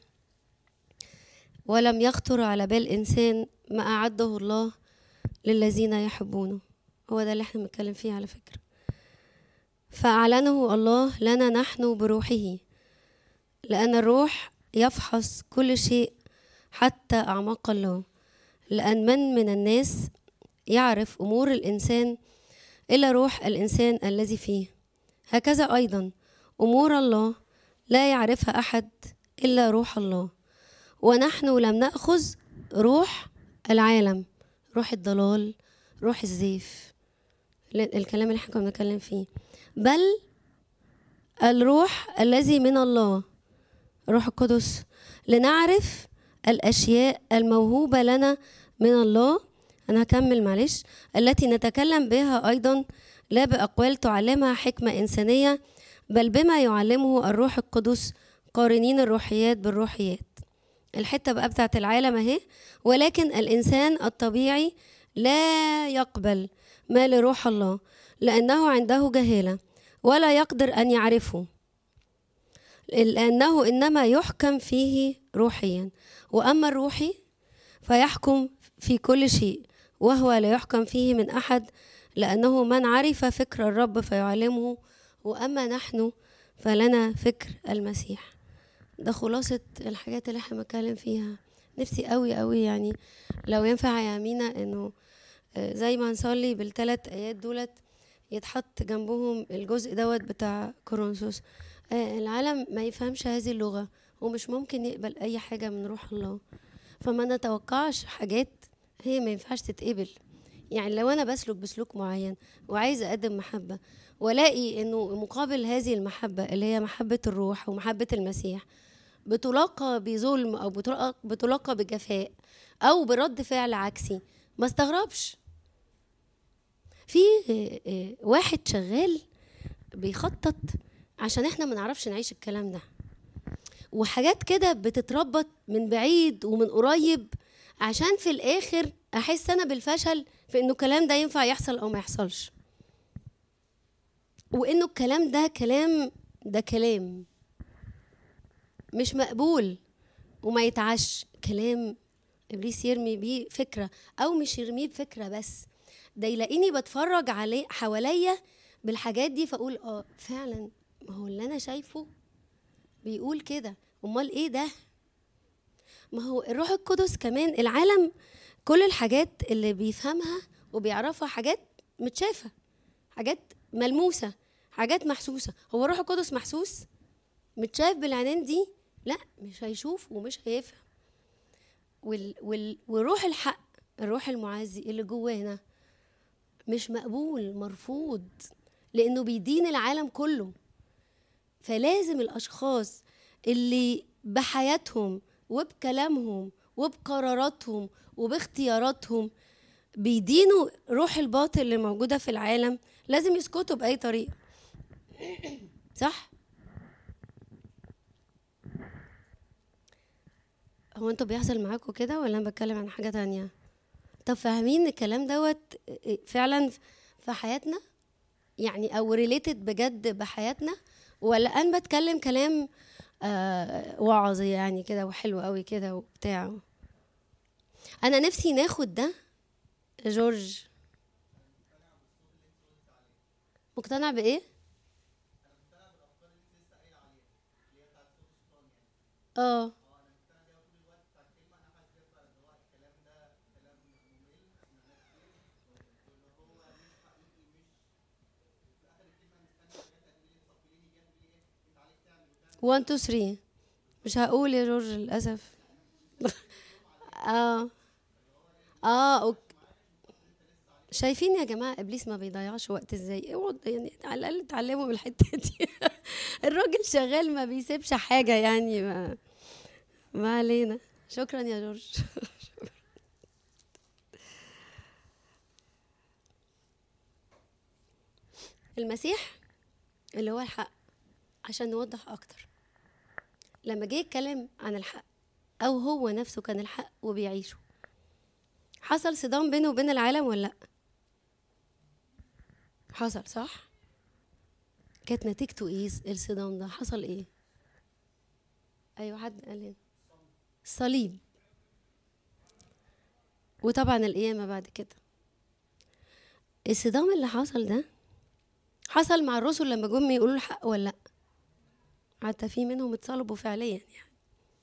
Speaker 1: ولم يخطر على بال إنسان ما أعده الله للذين يحبونه هو ده اللي احنا بنتكلم فيه على فكرة فأعلنه الله لنا نحن بروحه لأن الروح يفحص كل شيء حتى أعماق الله لأن من من الناس يعرف أمور الإنسان إلا روح الإنسان الذي فيه هكذا أيضا أمور الله لا يعرفها أحد إلا روح الله ونحن لم نأخذ روح العالم روح الضلال روح الزيف الكلام اللي احنا كنا بنتكلم فيه بل الروح الذي من الله روح القدس لنعرف الأشياء الموهوبة لنا من الله أنا هكمل معلش التي نتكلم بها أيضا لا بأقوال تعلمها حكمة إنسانية بل بما يعلمه الروح القدس قارنين الروحيات بالروحيات الحتة بقى بتاعت العالم اهي ولكن الإنسان الطبيعي لا يقبل ما لروح الله لأنه عنده جهالة ولا يقدر أن يعرفه لأنه إنما يحكم فيه روحيا وأما الروحي فيحكم في كل شيء وهو لا يحكم فيه من أحد لأنه من عرف فكر الرب فيعلمه وأما نحن فلنا فكر المسيح ده خلاصة الحاجات اللي احنا بنتكلم فيها نفسي قوي قوي يعني لو ينفع يا أمينة إنه آه، زي ما نصلي بالثلاث آيات دولت يتحط جنبهم الجزء دوت بتاع كورنثوس آه، العالم ما يفهمش هذه اللغة ومش ممكن يقبل أي حاجة من روح الله فما نتوقعش حاجات هي ما ينفعش تتقبل يعني لو أنا بسلك بسلوك معين وعايزة أقدم محبة والاقي انه مقابل هذه المحبه اللي هي محبه الروح ومحبه المسيح بتلاقى بظلم او بتلاقى, بتلاقى بجفاء او برد فعل عكسي ما استغربش في آه، آه، واحد شغال بيخطط عشان احنا ما نعرفش نعيش الكلام ده وحاجات كده بتتربط من بعيد ومن قريب عشان في الاخر احس انا بالفشل في انه الكلام ده ينفع يحصل او ما يحصلش وانه الكلام ده كلام ده كلام مش مقبول وما يتعش كلام ابليس يرمي بيه فكره او مش يرميه بفكره بس ده يلاقيني بتفرج عليه حواليا بالحاجات دي فاقول اه فعلا ما هو اللي انا شايفه بيقول كده امال ايه ده ما هو الروح القدس كمان العالم كل الحاجات اللي بيفهمها وبيعرفها حاجات متشافه حاجات ملموسه حاجات محسوسه هو الروح القدس محسوس متشاف بالعينين دي لا مش هيشوف ومش هيفهم وال وال وروح الحق الروح المعزي اللي جوانا مش مقبول مرفوض لانه بيدين العالم كله فلازم الاشخاص اللي بحياتهم وبكلامهم وبقراراتهم وباختياراتهم بيدينوا روح الباطل اللي موجوده في العالم لازم يسكتوا باي طريقه صح هو انتوا بيحصل معاكم كده ولا انا بتكلم عن حاجه تانية طب فاهمين الكلام دوت فعلا في حياتنا يعني او ريليتد بجد بحياتنا ولا انا بتكلم كلام آه وعظ يعني كده وحلو قوي كده وبتاع انا نفسي ناخد ده جورج مقتنع بايه اه وان تو ثري مش هقول يا جورج للاسف اه اه اوكي شايفين يا جماعه ابليس ما بيضيعش وقت ازاي اوعوا يعني على الاقل اتعلموا من الحته دي الراجل شغال ما بيسيبش حاجه يعني ما ما علينا شكرا يا جورج المسيح اللي هو الحق عشان نوضح اكتر لما جه يتكلم عن الحق او هو نفسه كان الحق وبيعيشه حصل صدام بينه وبين العالم ولا لا حصل صح كانت نتيجته ايه الصدام ده حصل ايه ايوه حد قال هنا الصليب وطبعا القيامه بعد كده الصدام اللي حصل ده حصل مع الرسل لما جم يقولوا الحق ولا لا حتى في منهم اتصلبوا فعليا يعني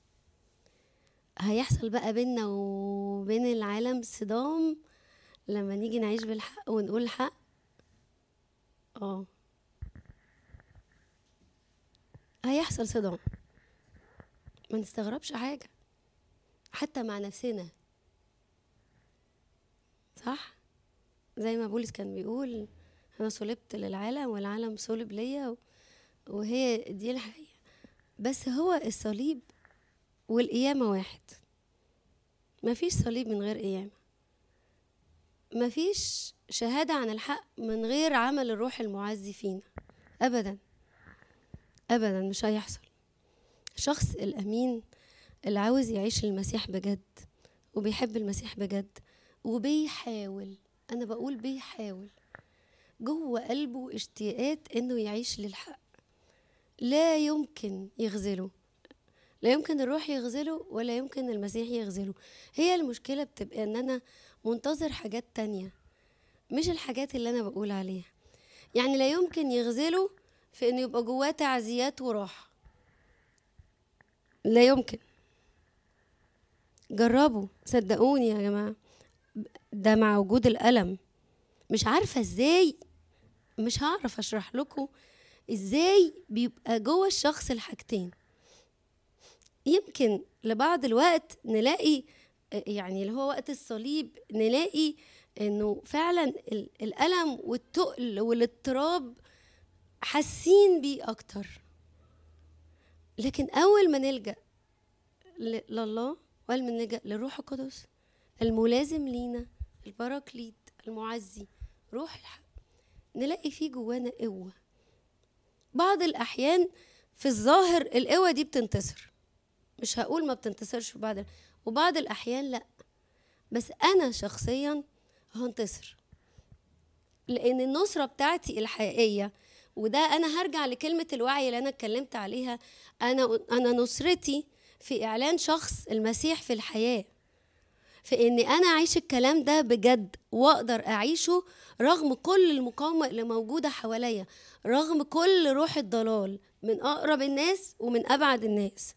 Speaker 1: هيحصل بقى بيننا وبين العالم صدام لما نيجي نعيش بالحق ونقول الحق اه هيحصل صدام ما نستغربش حاجة حتى مع نفسنا صح زي ما بولس كان بيقول انا صلبت للعالم والعالم صلب ليا وهي دي الحقيقة بس هو الصليب والقيامة واحد مفيش صليب من غير قيامة مفيش شهادة عن الحق من غير عمل الروح المعزي فينا أبدا أبدا مش هيحصل الشخص الأمين اللي عاوز يعيش المسيح بجد وبيحب المسيح بجد وبيحاول أنا بقول بيحاول جوه قلبه اشتياقات انه يعيش للحق لا يمكن يغزله لا يمكن الروح يغزله ولا يمكن المسيح يغزله هي المشكلة بتبقى ان انا منتظر حاجات تانية مش الحاجات اللي انا بقول عليها يعني لا يمكن يغزله في انه يبقى جواه تعزيات وراحة لا يمكن جربوا صدقوني يا جماعة ده مع وجود الألم مش عارفة ازاي مش هعرف اشرح لكم ازاي بيبقى جوه الشخص الحاجتين يمكن لبعض الوقت نلاقي يعني اللي هو وقت الصليب نلاقي انه فعلا الالم والتقل والاضطراب حاسين بيه اكتر لكن اول ما نلجا لله واول ما نلجا للروح القدس الملازم لينا البراكليت المعزي روح الحق نلاقي فيه جوانا قوه بعض الاحيان في الظاهر القوه دي بتنتصر مش هقول ما بتنتصرش في بعض وبعض الاحيان لا بس انا شخصيا هنتصر لان النصره بتاعتي الحقيقيه وده انا هرجع لكلمه الوعي اللي انا اتكلمت عليها انا انا نصرتي في اعلان شخص المسيح في الحياه في اني انا اعيش الكلام ده بجد واقدر اعيشه رغم كل المقاومه اللي موجوده حواليا رغم كل روح الضلال من اقرب الناس ومن ابعد الناس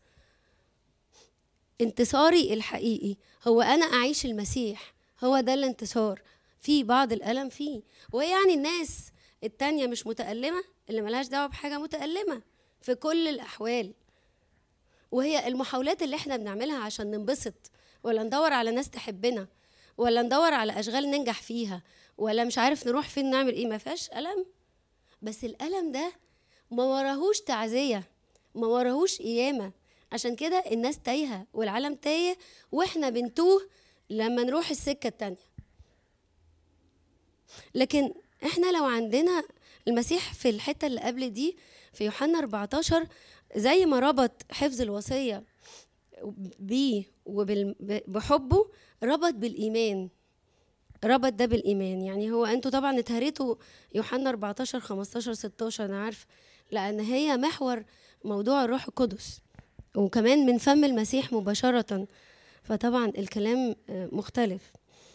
Speaker 1: انتصاري الحقيقي هو انا اعيش المسيح هو ده الانتصار في بعض الالم فيه ويعني الناس التانية مش متألمة اللي ملهاش دعوة بحاجة متألمة في كل الأحوال وهي المحاولات اللي احنا بنعملها عشان ننبسط ولا ندور على ناس تحبنا ولا ندور على أشغال ننجح فيها ولا مش عارف نروح فين نعمل ايه ما فيهاش ألم بس الألم ده ما وراهوش تعزية ما وراهوش قيامة عشان كده الناس تايهة والعالم تايه واحنا بنتوه لما نروح السكة التانية لكن احنا لو عندنا المسيح في الحتة اللي قبل دي في يوحنا 14 زي ما ربط حفظ الوصية بيه وبحبه ربط بالإيمان ربط ده بالإيمان يعني هو أنتوا طبعا اتهريتوا يوحنا 14 15 16 أنا عارف لأن هي محور موضوع الروح القدس وكمان من فم المسيح مباشرة فطبعا الكلام مختلف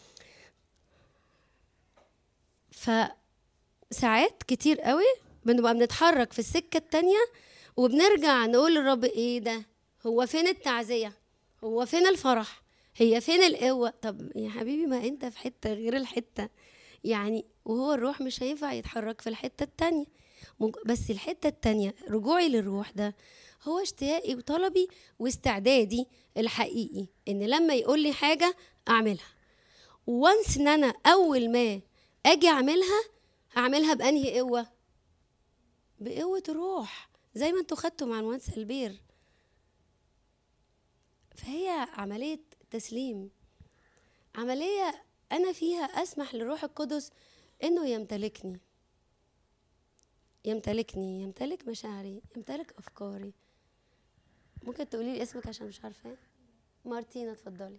Speaker 1: فساعات كتير قوي بنبقى بنتحرك في السكة التانية وبنرجع نقول للرب ايه ده هو فين التعزية هو فين الفرح هي فين القوة طب يا حبيبي ما انت في حتة غير الحتة يعني وهو الروح مش هينفع يتحرك في الحتة التانية بس الحتة التانية رجوعي للروح ده هو اشتياقي وطلبي واستعدادي الحقيقي ان لما يقول لي حاجة اعملها وانس ان انا اول ما اجي اعملها اعملها بانهي قوة بقوة الروح زي ما انتوا خدتوا مع المهندس البير فهي عملية تسليم عملية أنا فيها أسمح للروح القدس إنه يمتلكني يمتلكني يمتلك مشاعري يمتلك أفكاري ممكن تقولي لي اسمك عشان مش عارفة مارتينا اتفضلي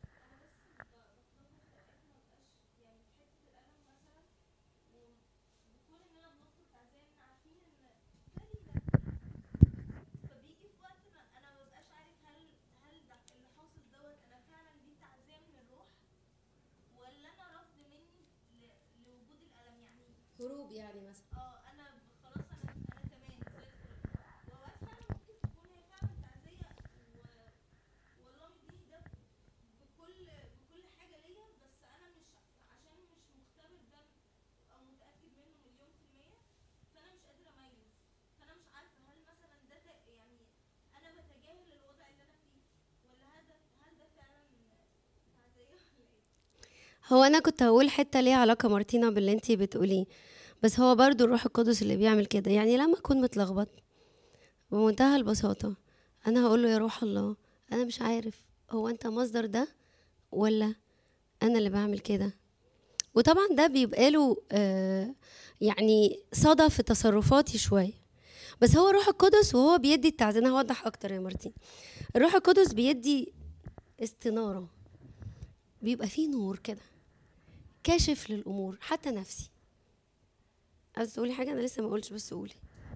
Speaker 1: هروب يعني مثلا
Speaker 2: اه انا خلاص انا انا تمام زي الفل واوقات فعلا ممكن تكون هي فعلا تعزيه و... والله دي ده بكل بكل حاجه ليا بس انا مش عشان مش مختبر ده او متاكد منه مليون في الميه فانا مش قادره اميز فانا مش عارفه هل مثلا ده ت- يعني انا بتجاهل الوضع اللي انا فيه ولا هذا هل ده فعلا تعزيه ولا ايه
Speaker 1: هو انا كنت هقول حته ليها علاقه مارتينا باللي انتي بتقوليه بس هو برضو الروح القدس اللي بيعمل كده يعني لما اكون متلخبط بمنتهى البساطه انا هقول له يا روح الله انا مش عارف هو انت مصدر ده ولا انا اللي بعمل كده وطبعا ده بيبقى له آه يعني صدى في تصرفاتي شويه بس هو الروح القدس وهو بيدي التعزيه انا هوضح اكتر يا مارتين الروح القدس بيدي استناره بيبقى فيه نور كده كاشف للامور حتى نفسي عايزه تقولي حاجه انا لسه ما قلتش بس قولي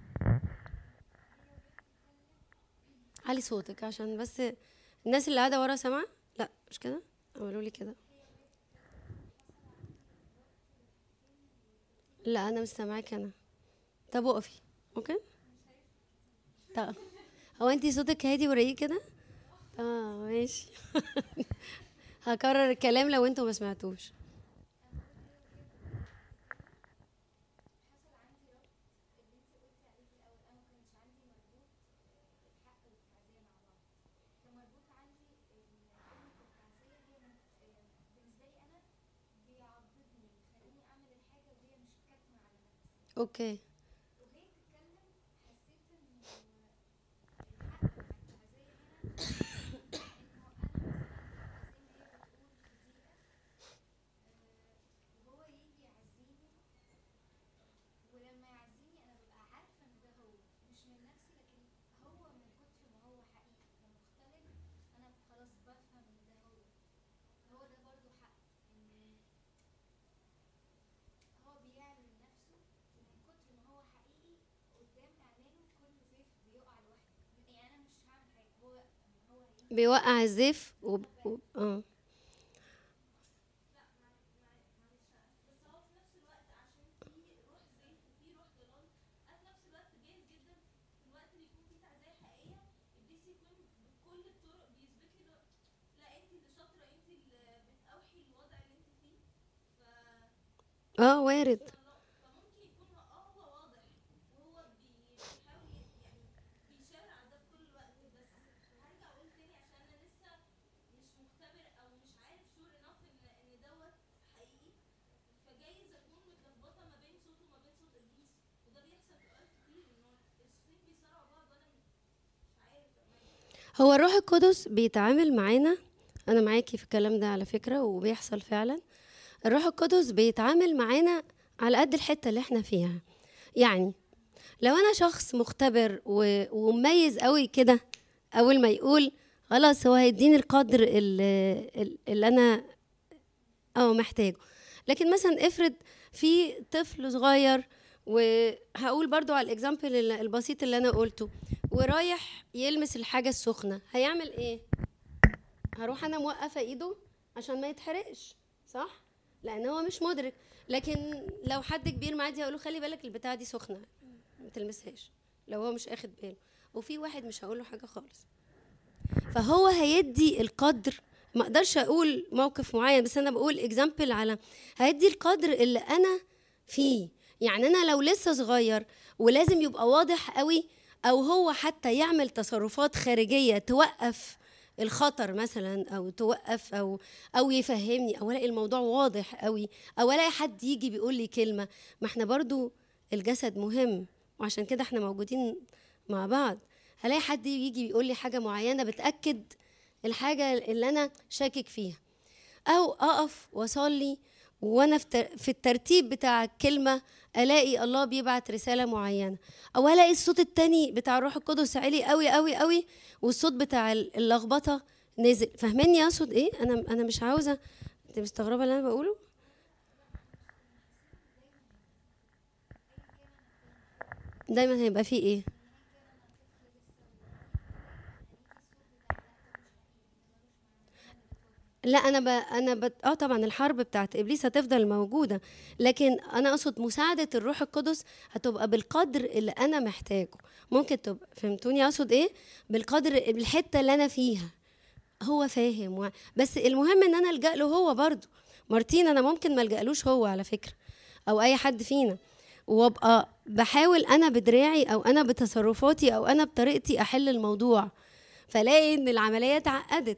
Speaker 1: علي صوتك عشان بس الناس اللي قاعده ورا سامعه لا مش كده عملوا لي كده لا انا مش سامعاك انا طب وقفي اوكي طب هو انتي صوتك هادي ورقيق كده اه ماشي هكرر الكلام لو انتوا ما سمعتوش اوكي
Speaker 2: وهو يجي يعزيني ولما يعزيني انا ببقى عارفه ان ده هو مش من نفسي لكن هو من كتر ما هو حقيقي ومختلف انا خلاص بفهم ان ده هو هو ده برضو حق ان هو بيعلن نفسه ومن كتر ما هو حقيقي قدام اعلانه كل زيف بيقع لوحده يعني انا مش هعمل حاجه هو هو هيجي
Speaker 1: بيوقع الزيف و... و... اه
Speaker 2: بس هو في نفس الوقت عشان في روح زيف وفي روح ضلال انا في نفس الوقت جايز جدا في الوقت اللي يكون فيه تعزية حقيقية ابليس يكون بكل الطرق بيثبت لي ده- لا انت اللي شاطرة انت اللي بتأوحي الوضع اللي انت فيه ف
Speaker 1: اه وارد
Speaker 2: فممكن يكون هو اه هو واضح وهو بي- بيحاول ي- يعني بيشاور على ده في كل الوقت بس هرجع اقول تاني عشان انا لسه مش مختبر او مش عارف شور انف ان ان دوت حقيقي فجايز اكون متلخبطه ما بين صوته وما بين صوت ابليس وده بيحصل في اوقات كتير انه الصوتين بيصارعوا بعض وانا مش عارف أميز.
Speaker 1: هو الروح القدس بيتعامل معانا انا معاكي في الكلام ده على فكره وبيحصل فعلا الروح القدس بيتعامل معانا على قد الحته اللي احنا فيها يعني لو انا شخص مختبر و- ومميز قوي كده اول ما يقول خلاص هو هيديني القدر اللي, اللي انا اه محتاجه لكن مثلا افرض في طفل صغير وهقول برضو على الاكزامبل ال- البسيط اللي انا قلته ورايح يلمس الحاجه السخنه هيعمل ايه هروح انا موقفه ايده عشان ما يتحرقش صح لان هو مش مدرك لكن لو حد كبير معدي هقول له خلي بالك البتاعه دي سخنه ما تلمسهاش لو هو مش اخد باله وفي واحد مش هقول له حاجه خالص فهو هيدي القدر ما اقدرش اقول موقف معين بس انا بقول اكزامبل على هيدي القدر اللي انا فيه يعني انا لو لسه صغير ولازم يبقى واضح قوي او هو حتى يعمل تصرفات خارجيه توقف الخطر مثلا او توقف او او يفهمني او الاقي الموضوع واضح قوي او الاقي حد يجي بيقول لي كلمه ما احنا برضو الجسد مهم وعشان كده احنا موجودين مع بعض هلاقي حد يجي يقول لي حاجه معينه بتاكد الحاجه اللي انا شاكك فيها او اقف واصلي وانا في تر- في الترتيب بتاع الكلمه الاقي الله بيبعت رساله معينه او الاقي الصوت التاني بتاع الروح القدس عالي قوي قوي قوي والصوت بتاع ال- اللخبطه نزل فاهماني اقصد ايه انا انا مش عاوزه انت مستغربه اللي انا بقوله دايما هيبقى فيه ايه لا انا ب... انا بت... اه طبعا الحرب بتاعت ابليس هتفضل موجوده لكن انا اقصد مساعده الروح القدس هتبقى بالقدر اللي انا محتاجه ممكن تبقى فهمتوني اقصد ايه بالقدر الحته اللي انا فيها هو فاهم و... بس المهم ان انا الجا له هو برضو مارتين انا ممكن ما الجالوش هو على فكره او اي حد فينا وابقى بحاول انا بدراعي او انا بتصرفاتي او انا بطريقتي احل الموضوع فلاقي ان العمليه اتعقدت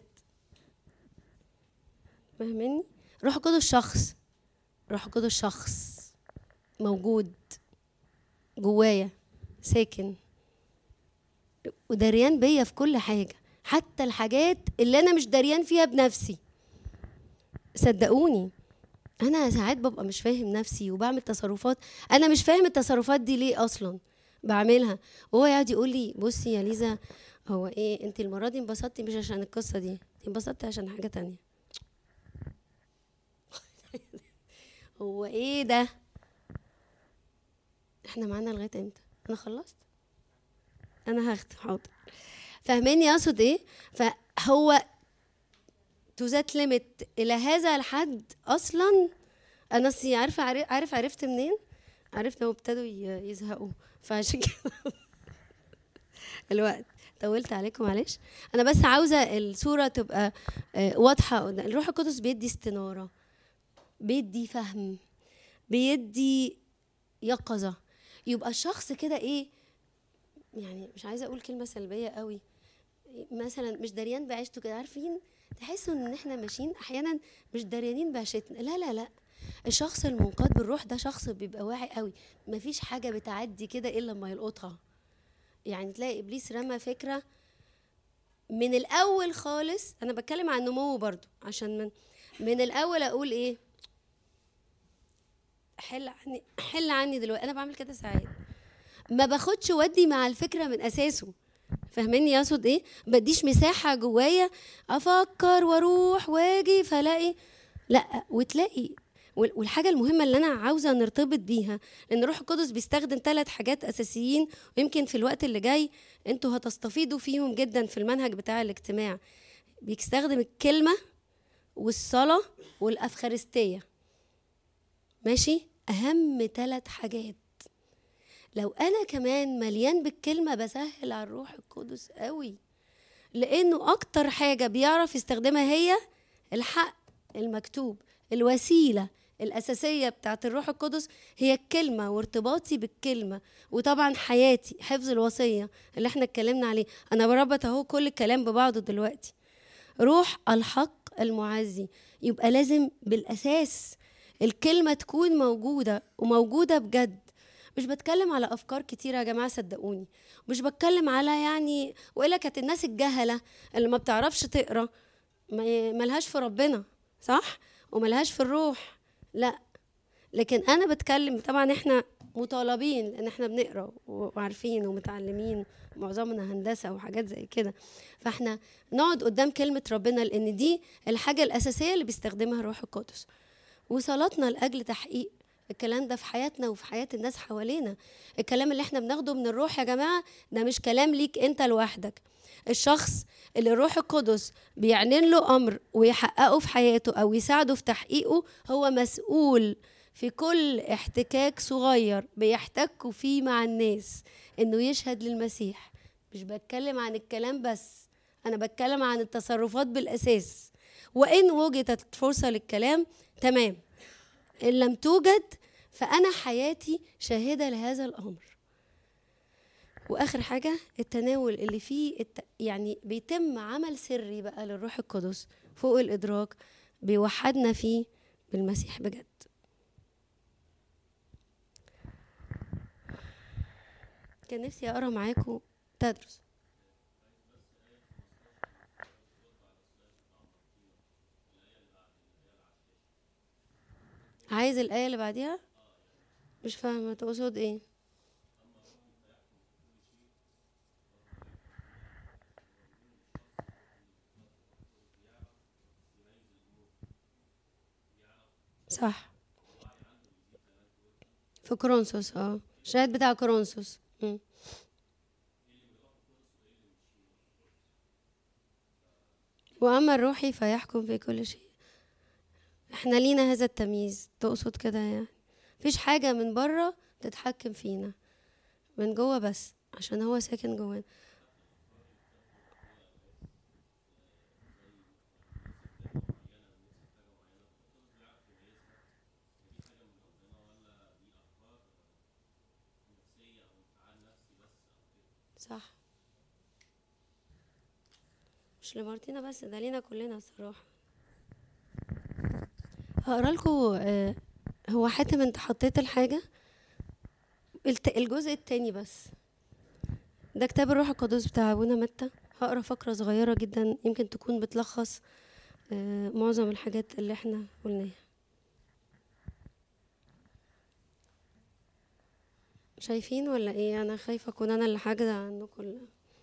Speaker 1: فاهماني روح القدس شخص روح القدس شخص موجود جوايا ساكن ودريان بيا في كل حاجة حتى الحاجات اللي أنا مش دريان فيها بنفسي صدقوني أنا ساعات ببقى مش فاهم نفسي وبعمل تصرفات أنا مش فاهم التصرفات دي ليه أصلا بعملها وهو يقعد يقول لي بصي يا ليزا هو ايه انت المره دي انبسطتي مش عشان القصه دي انت انبسطتي عشان حاجه تانية هو ايه ده احنا معانا لغايه امتى انا خلصت انا هختم حاضر فاهماني اقصد ايه فهو تو ذات ليميت الى هذا الحد اصلا انا أصلي عارفه عارف, عارف عرفت منين عرفت لو ابتدوا ي- يزهقوا فعشان كده الوقت طولت عليكم معلش انا بس عاوزه الصوره تبقى آه، واضحه قدام. الروح القدس بيدي استناره بيدي فهم بيدي يقظه يبقى الشخص كده ايه يعني مش عايزه اقول كلمه سلبيه قوي مثلا مش دريان بعيشته كده عارفين تحسوا ان احنا ماشيين احيانا مش دريانين بعيشتنا لا لا لا الشخص المنقاد بالروح ده شخص بيبقى واعي قوي مفيش حاجه بتعدي كده الا لما يلقطها يعني تلاقي ابليس رمى فكره من الاول خالص انا بتكلم عن نمو برضو عشان من من الاول اقول ايه حل عني حل عني دلوقتي انا بعمل كده ساعات ما باخدش ودي مع الفكره من اساسه فاهميني اقصد ايه بديش مساحه جوايا افكر واروح واجي فلاقي لا وتلاقي وال- والحاجه المهمه اللي انا عاوزه نرتبط بيها لان الروح القدس بيستخدم ثلاث حاجات اساسيين ويمكن في الوقت اللي جاي انتوا هتستفيدوا فيهم جدا في المنهج بتاع الاجتماع بيستخدم الكلمه والصلاه والافخارستيه ماشي اهم ثلاث حاجات لو انا كمان مليان بالكلمه بسهل على الروح القدس قوي لانه اكتر حاجه بيعرف يستخدمها هي الحق المكتوب الوسيله الاساسيه بتاعت الروح القدس هي الكلمه وارتباطي بالكلمه وطبعا حياتي حفظ الوصيه اللي احنا اتكلمنا عليه انا بربط اهو كل الكلام ببعضه دلوقتي روح الحق المعزي يبقى لازم بالاساس الكلمه تكون موجوده وموجوده بجد مش بتكلم على افكار كتيره يا جماعه صدقوني مش بتكلم على يعني والا كانت الناس الجهله اللي ما بتعرفش تقرا ما- ملهاش في ربنا صح وملهاش في الروح لا لكن انا بتكلم طبعا احنا مطالبين لان احنا بنقرا وعارفين ومتعلمين معظمنا هندسه وحاجات زي كده فاحنا نقعد قدام كلمه ربنا لان دي الحاجه الاساسيه اللي بيستخدمها الروح القدس وصلاتنا لاجل تحقيق الكلام ده في حياتنا وفي حياه الناس حوالينا الكلام اللي احنا بناخده من الروح يا جماعه ده مش كلام ليك انت لوحدك الشخص اللي الروح القدس بيعلن له امر ويحققه في حياته او يساعده في تحقيقه هو مسؤول في كل احتكاك صغير بيحتكوا فيه مع الناس انه يشهد للمسيح مش بتكلم عن الكلام بس انا بتكلم عن التصرفات بالاساس وان وجدت فرصه للكلام تمام ان لم توجد فانا حياتي شاهده لهذا الامر واخر حاجه التناول اللي فيه الت... يعني بيتم عمل سري بقى للروح القدس فوق الادراك بيوحدنا فيه بالمسيح بجد كان نفسي اقرا معاكم تدرس عايز الآية اللي بعديها مش فاهمة تقصد ايه صح في كورنثوس اه الشاهد بتاع كورنثوس مم. واما الروحي فيحكم في كل شيء احنا لينا هذا التمييز تقصد كده يعني مفيش حاجة من بره تتحكم فينا من جوه بس عشان هو ساكن جوانا صح مش لمارتينا بس ده لينا كلنا الصراحة هقرا لكم هو حاتم انت حطيت الحاجة الت- الجزء التاني بس ده كتاب الروح القدس بتاع ابونا متى هقرا فقرة صغيرة جدا يمكن تكون بتلخص آه، معظم الحاجات اللي احنا قلناها شايفين ولا ايه انا خايفة اكون انا اللي حاجزة عنكم ال-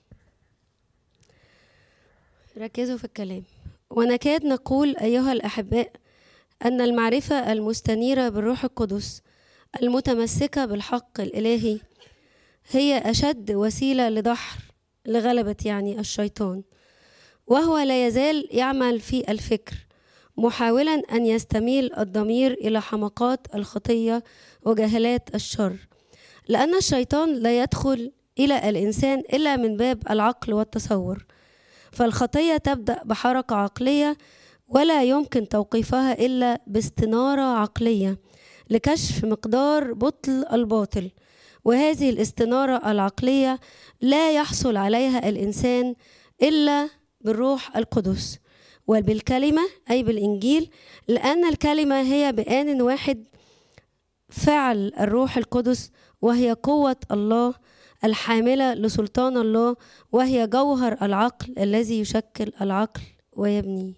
Speaker 1: ركزوا في الكلام ونكاد نقول ايها الاحباء ان المعرفة المستنيرة بالروح القدس المتمسكة بالحق الإلهي هي أشد وسيلة لدحر لغلبة يعني الشيطان وهو لا يزال يعمل في الفكر محاولا أن يستميل الضمير إلى حمقات الخطية وجهلات الشر لأن الشيطان لا يدخل إلى الإنسان إلا من باب العقل والتصور فالخطية تبدأ بحركة عقلية ولا يمكن توقيفها إلا باستنارة عقلية لكشف مقدار بطل الباطل وهذه الاستنارة العقلية لا يحصل عليها الإنسان إلا بالروح القدس وبالكلمة أي بالإنجيل لأن الكلمة هي بآن واحد فعل الروح القدس وهي قوة الله الحاملة لسلطان الله وهي جوهر العقل الذي يشكل العقل ويبنيه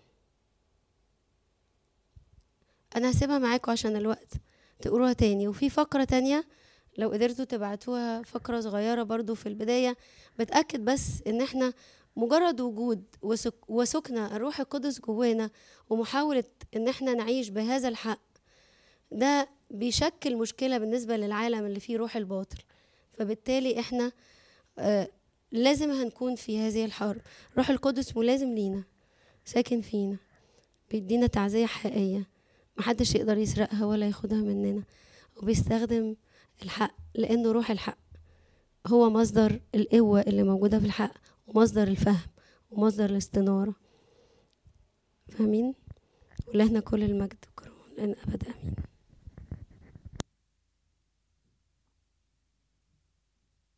Speaker 1: أنا هسيبها معاكم عشان الوقت تقروها تاني وفي فقرة تانية لو قدرتوا تبعتوها فقرة صغيرة برضو في البداية بتأكد بس إن إحنا مجرد وجود وسك وسكن الروح القدس جوانا ومحاولة إن إحنا نعيش بهذا الحق ده بيشكل مشكلة بالنسبة للعالم اللي فيه روح الباطل فبالتالي إحنا آه لازم هنكون في هذه الحرب روح القدس ملازم لينا ساكن فينا بيدينا تعزية حقيقية محدش يقدر يسرقها ولا ياخدها مننا وبيستخدم الحق لأنه روح الحق هو مصدر القوة اللي موجودة في الحق ومصدر الفهم ومصدر الاستنارة فاهمين؟ ولهنا كل المجد والكرم لأن أبد آمين